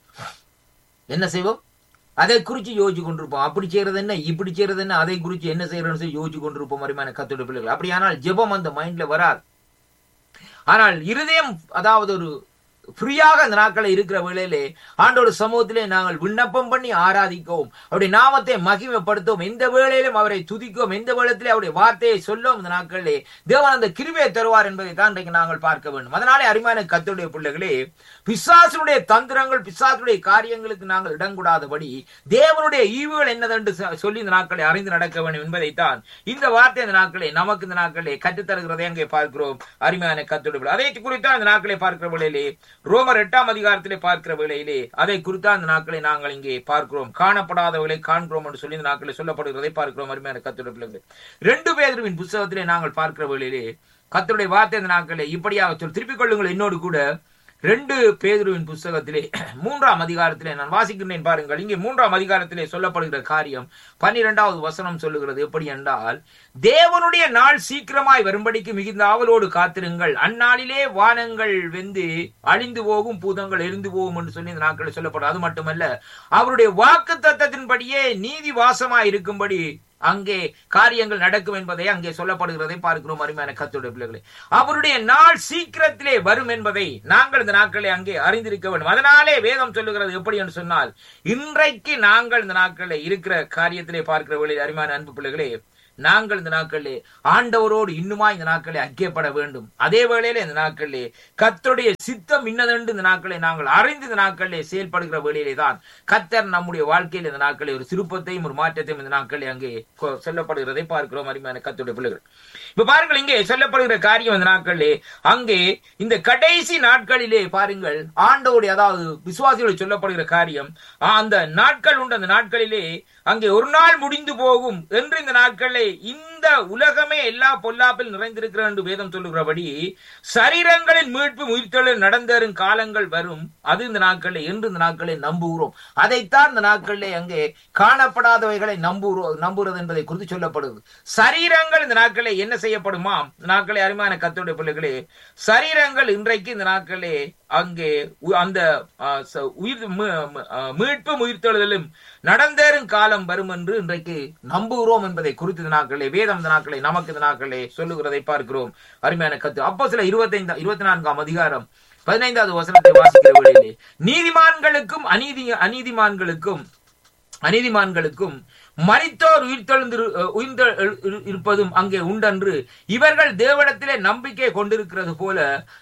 என்ன செய்வோம் அதை குறித்து யோசிச்சு கொண்டிருப்போம் அப்படி செய்யறது என்ன இப்படி செய்யறது என்ன அதை குறித்து என்ன செய்யறோம்னு சொல்லி யோசிச்சு கொண்டிருப்போம் அருமையான கத்தோட பிள்ளைகள் அப்படியானால் ஜெபம் அந்த மைண்ட்ல வராது ஆனால் இருதயம் அதாவது ஒரு ஃப்ரீயாக அந்த நாட்களை இருக்கிற வேளையிலே ஆண்டோட சமூகத்திலே நாங்கள் விண்ணப்பம் பண்ணி ஆராதிக்கவும் அவருடைய நாமத்தை மகிமைப்படுத்தவும் எந்த வேளையிலும் அவரை துதிக்கவும் எந்த வேளத்திலே அவருடைய வார்த்தையை சொல்லவும் இந்த நாட்களிலே தேவன் அந்த கிருபையை தருவார் என்பதை தான் இன்றைக்கு நாங்கள் பார்க்க வேண்டும் அதனாலே அருமையான கத்துடைய பிள்ளைகளே பிசாசுடைய தந்திரங்கள் பிசாசுடைய காரியங்களுக்கு நாங்கள் இடங்கூடாதபடி தேவனுடைய ஈவுகள் என்னதென்று சொ- சொல்லி இந்த நாட்களை அறிந்து நடக்க வேண்டும் என்பதைத்தான் இந்த வார்த்தை இந்த நாட்களை நமக்கு இந்த நாட்களை கற்றுத்தருகிறதை அங்கே பார்க்கிறோம் அருமையான கத்துடைய அதை குறித்தான் இந்த நாட்களை பார்க்கிற வேளையிலே ரோமர் எட்டாம் அதிகாரத்திலே பார்க்கிற வேளையிலே அதை குறித்தான் இந்த நாட்களை நாங்கள் இங்கே பார்க்கிறோம் காணப்படாதவர்களை காண்கிறோம் என்று சொல்லி இந்த நாட்களை சொல்லப்படுகிறதை பார்க்கிறோம் அருமையான கத்துடைய பிள்ளைகள் ரெண்டு பேருவின் புஸ்தகத்திலே நாங்கள் பார்க்கிற வேளையிலே கத்தருடைய வார்த்தை இந்த நாட்களை இப்படியாக சொல் திருப்பிக் கொள்ளுங்கள் என்னோடு கூட ரெண்டு பேதுருவின் புஸ்தகத்திலே மூன்றாம் அதிகாரத்திலே நான் வாசிக்கின்றேன் பாருங்கள் இங்கே மூன்றாம் அதிகாரத்திலே சொல்லப்படுகிற காரியம் பன்னிரெண்டாவது வசனம் சொல்லுகிறது எப்படி என்றால் தேவனுடைய நாள் சீக்கிரமாய் வரும்படிக்கு மிகுந்த ஆவலோடு காத்திருங்கள் அந்நாளிலே வானங்கள் வெந்து அழிந்து போகும் பூதங்கள் எரிந்து போகும் என்று சொல்லி இந்த நாட்களில் சொல்லப்படும் அது மட்டுமல்ல அவருடைய வாக்கு தத்தத்தின்படியே நீதி வாசமாய் இருக்கும்படி அங்கே காரியங்கள் நடக்கும் என்பதை அங்கே சொல்லப்படுகிறதை பார்க்கிறோம் அருமையான கத்துடைய பிள்ளைகளே அவருடைய நாள் சீக்கிரத்திலே வரும் என்பதை நாங்கள் இந்த நாட்களை அங்கே அறிந்திருக்க வேண்டும் அதனாலே வேதம் சொல்லுகிறது எப்படி என்று சொன்னால் இன்றைக்கு நாங்கள் இந்த நாட்களில் இருக்கிற காரியத்திலே பார்க்கிற வேளையில் அருமையான அன்பு பிள்ளைகளே நாங்கள் இந்த நாட்களிலே ஆண்டவரோடு இன்னுமா இந்த நாட்களை ஐக்கியப்பட வேண்டும் அதே வேளையில இந்த நாட்களிலே கத்தருடைய சித்தம் இன்னதென்று இந்த நாட்களை நாங்கள் அறிந்து இந்த நாட்களிலே செயல்படுகிற வேளையிலே தான் கத்தர் நம்முடைய வாழ்க்கையில் இந்த நாட்களில் ஒரு சிறுப்பத்தையும் ஒரு மாற்றத்தையும் இந்த நாட்களில் அங்கே கொ- சொல்லப்படுகிறதை பார்க்கிறோம் அருமையான கத்தருடைய பிள்ளைகள் இப்ப பாருங்கள் இங்கே சொல்லப்படுகிற காரியம் இந்த நாட்களிலே அங்கே இந்த கடைசி நாட்களிலே பாருங்கள் ஆண்டவருடைய அதாவது விசுவாசிகளை சொல்லப்படுகிற காரியம் ஆ, அந்த நாட்கள் உண்டு அந்த நாட்களிலே அங்கே ஒரு நாள் முடிந்து போகும் என்று இந்த நாட்களிலே இந்த உலகமே எல்லா பொல்லாப்பில் நிறைந்திருக்கிற என்று வேதம் சொல்லுகிறபடி சரீரங்களின் மீட்பு உயிர்த்தொழில் நடந்தேறும் காலங்கள் வரும் அது இந்த நாட்களில் என்று இந்த நாட்களில் நம்புகிறோம் அதைத்தான் இந்த நாட்களிலே அங்கே காணப்படாதவைகளை நம்புகிறோம் நம்புகிறது என்பதை குறித்து சொல்லப்படுது சரீரங்கள் இந்த நாட்களில் என்ன செய்யப்படுமா இந்த நாட்களை அருமையான கத்தோடைய பிள்ளைகளே சரீரங்கள் இன்றைக்கு இந்த நாட்களே அங்கே உ- அந்த ஆ, ச- உயிர் மீ- மீ- ஆ, மீட்பும் உயிர்த்தெழுதலும் நடந்தேறும் காலம் வரும் என்று இன்றைக்கு நம்புகிறோம் என்பதை குறித்து இந்த நாட்களே வேதம் இந்த நாட்களை நமக்கு இந்த நாட்களே சொல்லுகிறதை பார்க்கிறோம் அருமையான கத்து அப்போ சில இருபத்தைந்து இருபத்தி நான்காம் அதிகாரம் பதினைந்தாவது வசனத்தை வாசிக்கிற வேளையிலே நீதிமான்களுக்கும் அநீதி அநீதிமான்களுக்கும் அநீதிமான்களுக்கும் மரித்தோர் உயிர்த்தெழுந்து உயிர்த்த இருப்பதும் அங்கே உண்டன்று இவர்கள் தேவனிடத்திலே நம்பிக்கை கொண்டிருக்கிறது போல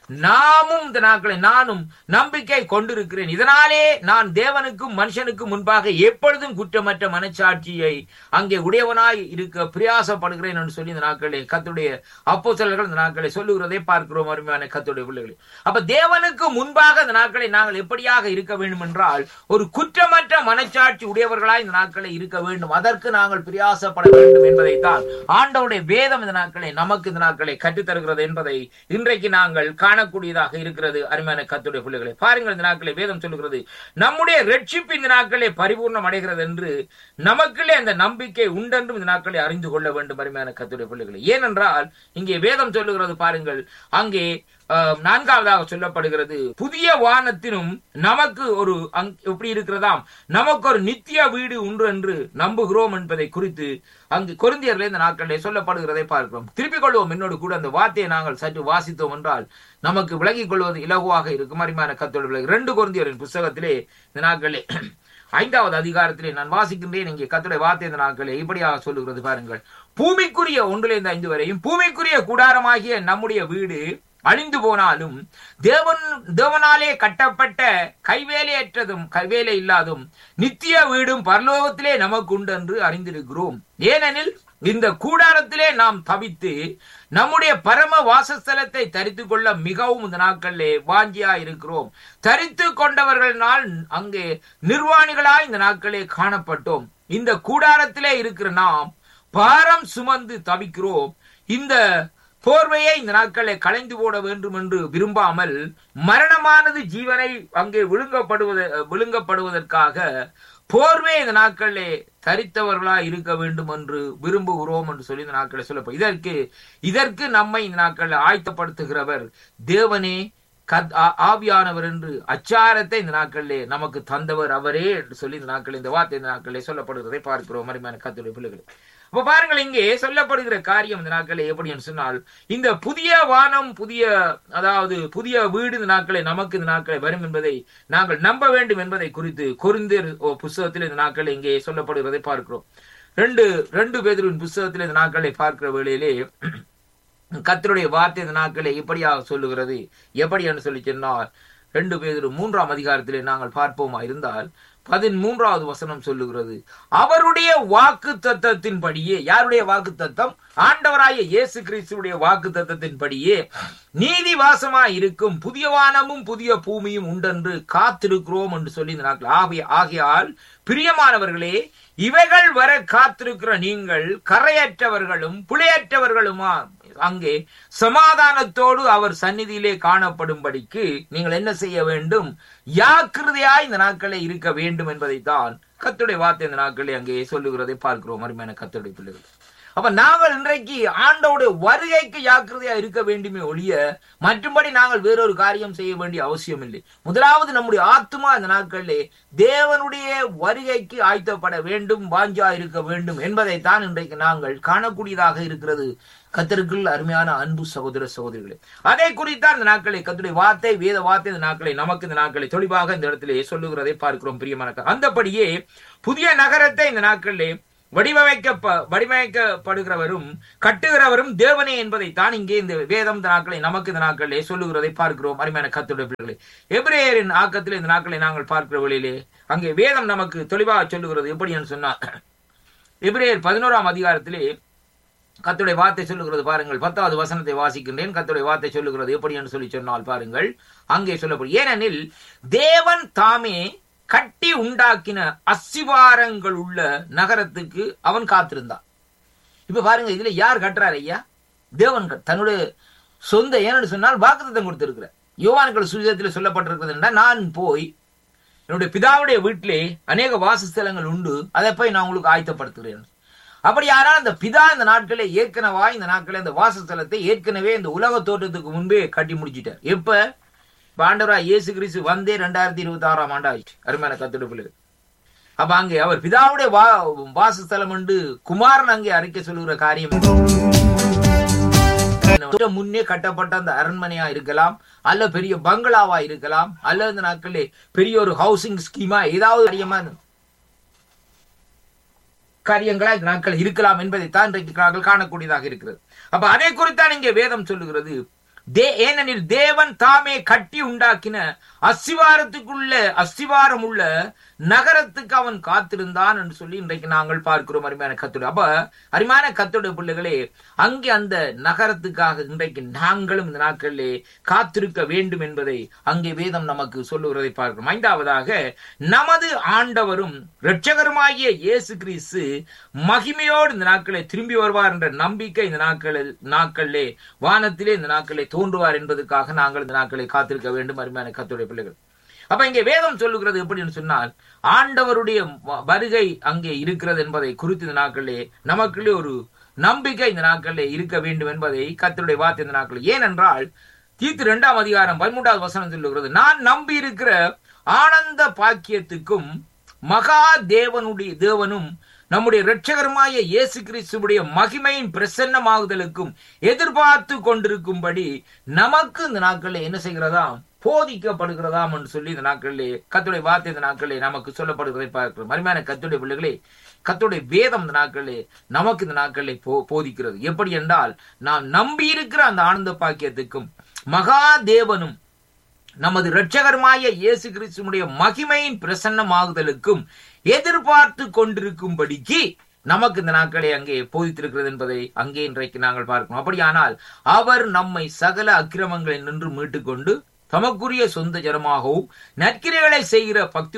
நாமும் இந்த நாட்களை நானும் நம்பிக்கை கொண்டிருக்கிறேன் இதனாலே நான் தேவனுக்கும் மனுஷனுக்கும் முன்பாக எப்பொழுதும் குற்றமற்ற மனச்சாட்சியை அங்கே உடையவனாய் இருக்க பிரயாசப்படுகிறேன் என்று சொல்லி இந்த நாட்களே கத்துடைய அப்போ இந்த நாட்களை சொல்லுகிறதை பார்க்கிறோம் அருமையான கத்துடைய பிள்ளைகளை அப்ப தேவனுக்கு முன்பாக இந்த நாட்களை நாங்கள் எப்படியாக இருக்க வேண்டும் என்றால் ஒரு குற்றமற்ற மனச்சாட்சி உடையவர்களாய் இந்த நாட்களை இருக்க வேண்டும் அதற்கு நாங்கள் பிரயாசப்பட வேண்டும் என்பதைத்தான் ஆண்டவருடைய வேதம் இந்த நாட்களை நமக்கு இந்த நாட்களை கற்றுத்தருகிறது என்பதை இன்றைக்கு நாங்கள் காணக்கூடியதாக இருக்கிறது அருமையான கத்துடைய பிள்ளைகளை பாருங்கள் இந்த நாட்களை வேதம் சொல்லுகிறது நம்முடைய ரட்சிப்பு இந்த நாட்களே பரிபூர்ணம் அடைகிறது என்று நமக்குள்ளே அந்த நம்பிக்கை உண்டென்றும் இந்த நாட்களை அறிந்து கொள்ள வேண்டும் அருமையான கத்துடைய பிள்ளைகளை ஏனென்றால் இங்கே வேதம் சொல்லுகிறது பாருங்கள் அங்கே அஹ், நான்காவதாக சொல்லப்படுகிறது புதிய வானத்தினும் நமக்கு ஒரு அங்- எப்படி இருக்கிறதாம் நமக்கு ஒரு நித்திய வீடு உண்டு என்று நம்புகிறோம் என்பதை குறித்து அங்கு கொரிந்தியர்ல இந்த நாட்களிலே சொல்லப்படுகிறதை பார்க்கிறோம் திருப்பிக் கொள்வோம் என்னோடு கூட அந்த வார்த்தையை நாங்கள் சற்று வாசித்தோம் என்றால் நமக்கு விலகிக் கொள்வது இலகுவாக இருக்கும் அருமையான கத்தோடு ரெண்டு கொரிந்தியரின் புஸ்தகத்திலே இந்த நாட்களிலே ஐந்தாவது அதிகாரத்திலே நான் வாசிக்கின்றேன் இங்கே கத்துடைய வார்த்தை இந்த நாட்களே இப்படியாக சொல்லுகிறது பாருங்கள் பூமிக்குரிய ஒன்றிலிருந்து ஐந்து வரையும் பூமிக்குரிய கூடாரமாகிய நம்முடைய வீடு அழிந்து போனாலும் தேவன் தேவனாலே கட்டப்பட்ட கைவேலையற்றதும் கைவேலை இல்லாதும் நித்திய வீடும் பரலோகத்திலே நமக்கு உண்டு என்று அறிந்திருக்கிறோம் ஏனெனில் இந்த கூடாரத்திலே நாம் தவித்து நம்முடைய பரம வாசஸ்தலத்தை தரித்து கொள்ள மிகவும் இந்த நாட்களிலே வாஞ்சியா இருக்கிறோம் தரித்து கொண்டவர்களால் அங்கே நிர்வாணிகளாய் இந்த நாட்களே காணப்பட்டோம் இந்த கூடாரத்திலே இருக்கிற நாம் பாரம் சுமந்து தவிக்கிறோம் இந்த போர்வையை இந்த நாட்களை களைந்து போட வேண்டும் என்று விரும்பாமல் மரணமானது ஜீவனை அங்கே விழுங்கப்படுவத விழுங்கப்படுவதற்காக போர்வை இந்த நாட்களிலே தரித்தவர்களாய் இருக்க வேண்டும் என்று விரும்புகிறோம் என்று சொல்லி இந்த நாட்களை சொல்லப்போ இதற்கு இதற்கு நம்மை இந்த நாட்களில் ஆயத்தப்படுத்துகிறவர் தேவனே கத் ஆ- ஆவியானவர் என்று அச்சாரத்தை இந்த நாட்களிலே நமக்கு தந்தவர் அவரே என்று சொல்லி இந்த நாட்களில் இந்த வார்த்தை இந்த நாட்களிலே சொல்லப்படுகிறதை பார்க்கிறோம் அருமையான கத்துடைய பிள்ளைகள் அப்ப பாருங்கள் இங்கே சொல்லப்படுகிற காரியம் இந்த நாட்களை எப்படி என்று சொன்னால் இந்த புதிய வானம் புதிய அதாவது புதிய வீடு இந்த நாட்களை நமக்கு இந்த நாட்களை வரும் என்பதை நாங்கள் நம்ப வேண்டும் என்பதை குறித்து கொரிந்தியர் ஓ, புஸ்தகத்தில் இந்த நாட்களை இங்கே சொல்லப்படுகிறதை பார்க்கிறோம் ரெண்டு ரெண்டு பேதரின் புஸ்தகத்தில் இந்த நாட்களை பார்க்கிற வேளையிலே கர்த்தருடைய வார்த்தை இந்த நாட்களை எப்படியாக சொல்லுகிறது எப்படி என்று சொல்லி சொன்னால் ரெண்டு பேர் மூன்றாம் அதிகாரத்திலே நாங்கள் பார்ப்போமா இருந்தால் பதிமூன்றாவது வசனம் சொல்லுகிறது அவருடைய வாக்கு தத்தத்தின்படியே யாருடைய வாக்கு தத்தம் ஆண்டவராய இயேசு கிறிஸ்துடைய வாக்கு தத்தத்தின்படியே நீதி வாசமாய் இருக்கும் புதிய வானமும் புதிய பூமியும் உண்டென்று காத்திருக்கிறோம் என்று சொல்லி இந்த நாட்கள் ஆகிய ஆகையால் பிரியமானவர்களே இவைகள் வர காத்திருக்கிற நீங்கள் கரையற்றவர்களும் புலையற்றவர்களுமா அங்கே சமாதானத்தோடு அவர் சந்நிதியிலே காணப்படும்படிக்கு நீங்கள் என்ன செய்ய வேண்டும் யாக்கிருதையாய் இந்த நாட்களே இருக்க வேண்டும் என்பதைத்தான் கத்துடைய வார்த்தை இந்த நாட்களே அங்கே சொல்லுகிறதை பார்க்கிறோம் அருமையான கத்துடைய பிள்ளைகள் அப்ப நாங்கள் இன்றைக்கு ஆண்டோடைய வருகைக்கு ஜாக்கிரதையா இருக்க வேண்டுமே ஒழிய மற்றும்படி நாங்கள் வேறொரு காரியம் செய்ய வேண்டிய அவசியம் இல்லை முதலாவது நம்முடைய ஆத்மா இந்த நாட்களிலே தேவனுடைய வருகைக்கு ஆயத்தப்பட வேண்டும் வாஞ்சா இருக்க வேண்டும் என்பதைத்தான் இன்றைக்கு நாங்கள் காணக்கூடியதாக இருக்கிறது கத்தருக்குள் அருமையான அன்பு சகோதர சகோதரிகளே அதை குறித்தான் இந்த நாட்களை கத்துடைய வார்த்தை வேத வார்த்தை இந்த நாட்களை நமக்கு இந்த நாட்களை தெளிவாக இந்த இடத்திலே சொல்லுகிறதை பார்க்கிறோம் பிரியமான அந்தபடியே புதிய நகரத்தை இந்த நாட்களிலே வடிவமைக்க வடிவமைக்கப்படுகிறவரும் கட்டுகிறவரும் தேவனே என்பதை தான் இங்கே இந்த வேதம் இந்த நாட்களை நமக்கு இந்த நாட்களிலே சொல்லுகிறதை பார்க்கிறோம் அருமையான கத்துடைய பிள்ளைகளே எபிரேயரின் ஆக்கத்தில் இந்த நாட்களை நாங்கள் பார்க்கிற வழியிலே அங்கே வேதம் நமக்கு தெளிவாக சொல்லுகிறது எப்படி என்று சொன்னால் எபிரேயர் பதினோராம் அதிகாரத்திலே கத்துடைய வார்த்தை சொல்லுகிறது பாருங்கள் பத்தாவது வசனத்தை வாசிக்கின்றேன் கத்துடைய வார்த்தை சொல்லுகிறது எப்படி என்று சொல்லி சொன்னால் பாருங்கள் அங்கே சொல்லப்படும் ஏனெனில் தேவன் தாமே கட்டி உண்டாக்கின அசிவாரங்கள் உள்ள நகரத்துக்கு அவன் காத்திருந்தான் இப்ப பாருங்க இதுல யார் கட்டுறாரு ஐயா தேவன் தன்னுடைய சொந்த ஏன்னு சொன்னால் வாக்குத்தம் கொடுத்திருக்கிற யோவான்கள் சுவிதத்தில் சொல்லப்பட்டிருக்கிறது என்றால் நான் போய் என்னுடைய பிதாவுடைய வீட்டிலே அநேக வாசஸ்தலங்கள் உண்டு அதை போய் நான் உங்களுக்கு ஆயத்தப்படுத்துகிறேன் அப்படி யாரால் அந்த பிதா இந்த நாட்களே ஏற்கனவா இந்த நாட்களே அந்த வாசஸ்தலத்தை ஏற்கனவே இந்த உலக தோற்றத்துக்கு முன்பே கட்டி முடிச்சிட்டார் எப்ப பாண்டவரா இயேசு கிறிஸ்து வந்தே ரெண்டாயிரத்தி இருபத்தி ஆறாம் ஆண்டு ஆயிடுச்சு அருமையான கத்துடுப்பில் அப்ப அங்கே அவர் பிதாவுடைய வா வாசஸ்தலம் என்று குமாரன் அங்கே அறிக்கை சொல்லுகிற காரியம் முன்னே கட்டப்பட்ட அந்த அரண்மனையா இருக்கலாம் அல்ல பெரிய பங்களாவா இருக்கலாம் அல்ல இந்த நாட்களே பெரிய ஒரு ஹவுசிங் ஸ்கீமா ஏதாவது காரியமா காரியங்களா இந்த நாட்கள் இருக்கலாம் என்பதைத்தான் இன்றைக்கு நாங்கள் காணக்கூடியதாக இருக்கிறது அப்ப அதை குறித்தான் இங்கே வேதம் சொல்லுகிறது தே ஏனெனில் தேவன் தாமே கட்டி உண்டாக்கின அஸ்திவாரத்துக்குள்ள அஸ்திவாரம் உள்ள நகரத்துக்கு அவன் காத்திருந்தான் என்று சொல்லி இன்றைக்கு நாங்கள் பார்க்கிறோம் அருமையான கத்துடைய அப்ப அருமையான கத்துடைய பிள்ளைகளே அங்கே அந்த நகரத்துக்காக இன்றைக்கு நாங்களும் இந்த நாட்களிலே காத்திருக்க வேண்டும் என்பதை அங்கே வேதம் நமக்கு சொல்லுகிறதை பார்க்கிறோம் ஐந்தாவதாக நமது ஆண்டவரும் இரட்சகருமாகிய இயேசு கிறிஸ்து மகிமையோடு இந்த நாட்களை திரும்பி வருவார் என்ற நம்பிக்கை இந்த நாட்களில் நாட்களிலே வானத்திலே இந்த நாட்களை தோன்றுவார் என்பதற்காக நாங்கள் இந்த நாட்களை காத்திருக்க வேண்டும் அருமையான கத்துடைய பிள்ளைகள் அப்ப இங்கே வேதம் சொல்லுகிறது எப்படின்னு சொன்னால் ஆண்டவருடைய வருகை அங்கே இருக்கிறது என்பதை குறித்து இந்த நாட்களிலே நமக்குள்ளே ஒரு நம்பிக்கை இந்த நாட்களிலே இருக்க வேண்டும் என்பதை கத்தருடைய வார்த்தை இந்த நாட்களில் ஏனென்றால் தீத்து இரண்டாம் அதிகாரம் பதிமூன்றாவது வசனம் சொல்லுகிறது நான் நம்பி இருக்கிற ஆனந்த பாக்கியத்துக்கும் மகா தேவனுடைய தேவனும் நம்முடைய இரட்சகருமாய இயேசு கிறிஸ்துடைய மகிமையின் பிரசன்னமாகுதலுக்கும் எதிர்பார்த்து கொண்டிருக்கும்படி நமக்கு இந்த நாட்களில் என்ன செய்கிறதாம் போதிக்கப்படுகிறதாம் என்று சொல்லி இந்த நாட்களிலே கத்துடைய வார்த்தை இந்த நாட்களிலே நமக்கு சொல்லப்படுகிறதை பார்க்கிறோம் அருமையான கத்துடைய பிள்ளைகளே கத்துடைய வேதம் இந்த நாட்களிலே நமக்கு இந்த நாட்களிலே போ போதிக்கிறது எப்படி என்றால் நாம் நம்பி இருக்கிற அந்த ஆனந்த பாக்கியத்துக்கும் மகா தேவனும் நமது இரட்சகருமாய இயேசு கிறிஸ்துடைய மகிமையின் பிரசன்னமாகுதலுக்கும் எதிர்பார்த்து கொண்டிருக்கும்படிக்கு நமக்கு இந்த நாட்களை அங்கே போதித்திருக்கிறது என்பதை அங்கே இன்றைக்கு நாங்கள் பார்க்கிறோம் அப்படியானால் அவர் நம்மை சகல அக்கிரமங்களை நின்று மீட்டுக்கொண்டு தமக்குரிய சொந்த ஜனமாகவும் நற்கிரைகளை செய்கிற பக்தி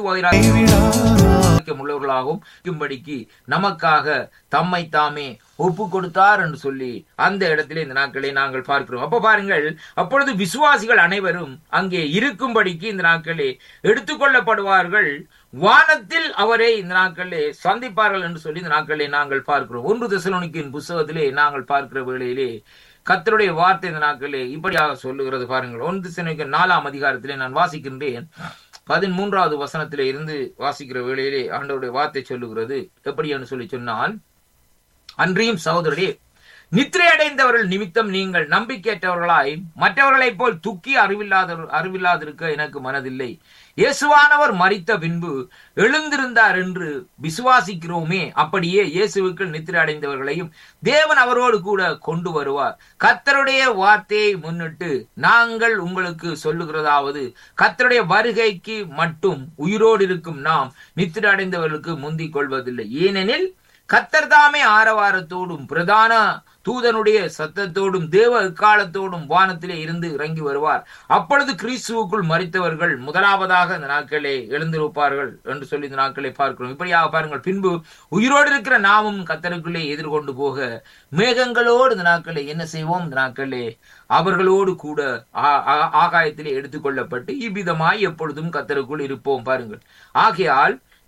உள்ளவர்களாகவும் இருக்கும்படிக்கு நமக்காக தம்மை தாமே ஒப்பு கொடுத்தார் என்று சொல்லி அந்த இடத்திலே இந்த நாட்களை நாங்கள் பார்க்கிறோம் அப்ப பாருங்கள் அப்பொழுது விசுவாசிகள் அனைவரும் அங்கே இருக்கும்படிக்கு இந்த நாட்களே எடுத்துக்கொள்ளப்படுவார்கள் வானத்தில் அவரை இந்த நாட்களிலே சந்திப்பார்கள் என்று சொல்லி இந்த நாட்களை நாங்கள் பார்க்கிறோம் ஒன்று தசலோனிக்கின் புஸ்தகத்திலே நாங்கள் பார்க்கிற வேளையிலே கத்தருடைய வார்த்தை இந்த நாட்களே இப்படியாக சொல்லுகிறது பாருங்கள் ஒன்று திசைக்கு நாலாம் அதிகாரத்திலே நான் வாசிக்கின்றேன் பதிமூன்றாவது வசனத்திலே இருந்து வாசிக்கிற வேளையிலே ஆண்டவருடைய வார்த்தை சொல்லுகிறது எப்படி என்று சொல்லி சொன்னால் அன்றியும் சகோதரரே நித்திரை அடைந்தவர்கள் நிமித்தம் நீங்கள் நம்பிக்கையற்றவர்களாய் மற்றவர்களைப் போல் துக்கி அறிவில்லாத அறிவில்லாதிருக்க எனக்கு மனதில்லை இயேசுவானவர் மறித்த பின்பு எழுந்திருந்தார் என்று விசுவாசிக்கிறோமே அப்படியே இயேசுவுக்குள் நித்திரை அடைந்தவர்களையும் தேவன் அவரோடு கூட கொண்டு வருவார் கத்தருடைய வார்த்தையை முன்னிட்டு நாங்கள் உங்களுக்கு சொல்லுகிறதாவது கத்தருடைய வருகைக்கு மட்டும் உயிரோடு இருக்கும் நாம் நித்திரை அடைந்தவர்களுக்கு முந்திக் கொள்வதில்லை ஏனெனில் கத்தர் தாமே ஆரவாரத்தோடும் பிரதான தூதனுடைய சத்தத்தோடும் தேவ காலத்தோடும் வானத்திலே இருந்து இறங்கி வருவார் அப்பொழுது கிறிஸ்துவுக்குள் மறித்தவர்கள் முதலாவதாக இந்த நாட்களே எழுந்திருப்பார்கள் என்று சொல்லி இந்த நாட்களை பார்க்கிறோம் இப்படியாக பாருங்கள் பின்பு உயிரோடு இருக்கிற நாமும் கத்தருக்குள்ளே எதிர்கொண்டு போக மேகங்களோடு இந்த நாட்களை என்ன செய்வோம் இந்த நாட்களே அவர்களோடு கூட ஆகாயத்திலே எடுத்துக்கொள்ளப்பட்டு இவ்விதமாய் எப்பொழுதும் கத்தருக்குள் இருப்போம் பாருங்கள் ஆகையால்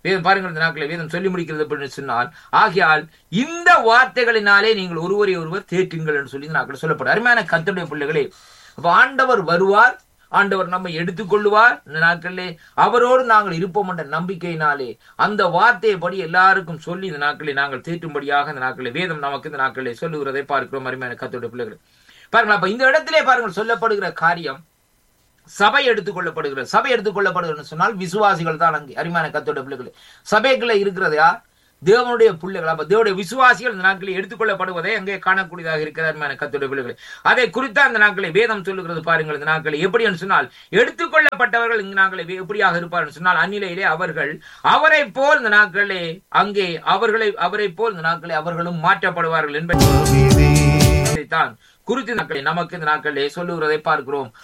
வேதம் பாருங்கள் இந்த நாட்களை வேதம் சொல்லி முடிக்கிறது அப்படின்னு சொன்னால் ஆகையால் இந்த வார்த்தைகளினாலே நீங்கள் ஒருவரை ஒருவர் தேற்றுங்கள் என்று சொல்லி இந்த நாட்கள் சொல்லப்படும் அருமையான கத்துடைய பிள்ளைகளே அப்ப ஆண்டவர் வருவார் ஆண்டவர் நம்மை எடுத்துக்கொள்ளுவார் இந்த நாட்களிலே அவரோடு நாங்கள் இருப்போம் என்ற நம்பிக்கையினாலே அந்த வார்த்தையை படி எல்லாருக்கும் சொல்லி இந்த நாட்களை நாங்கள் தேற்றும்படியாக இந்த நாட்களை வேதம் நமக்கு இந்த நாட்களை சொல்லுகிறதை பார்க்கிறோம் அருமையான கத்தோட பிள்ளைகள் பாருங்கள் அப்ப இந்த இடத்திலே பாருங்கள் சொல்லப்படுகிற காரியம் சபை எடுத்துக்கொள்ளப்படுகிறது சபை எடுத்துக்கொள்ளப்படுகிறது சொன்னால் விசுவாசிகள் தான் அங்கே அருமையான கத்தோட பிள்ளைகள் சபைக்குள்ள இருக்கிறது யார் தேவனுடைய பிள்ளைகள் அப்ப தேவனுடைய விசுவாசிகள் இந்த நாட்களில் எடுத்துக்கொள்ளப்படுவதை அங்கே காணக்கூடியதாக இருக்கிற அருமையான கத்தோட பிள்ளைகள் அதை குறித்த அந்த நாட்களை வேதம் சொல்லுகிறது பாருங்கள் இந்த நாட்களை எப்படி என்று சொன்னால் எடுத்துக்கொள்ளப்பட்டவர்கள் இந்த நாட்களை எப்படியாக இருப்பார்கள் சொன்னால் அந்நிலையிலே அவர்கள் அவரை போல் இந்த நாட்களே அங்கே அவர்களை அவரை போல் இந்த நாட்களை அவர்களும் மாற்றப்படுவார்கள் என்பதை தான் குறித்து நாட்களை நமக்கு இந்த நாட்களிலே சொல்லுகிறதை பார்க்கிறோம்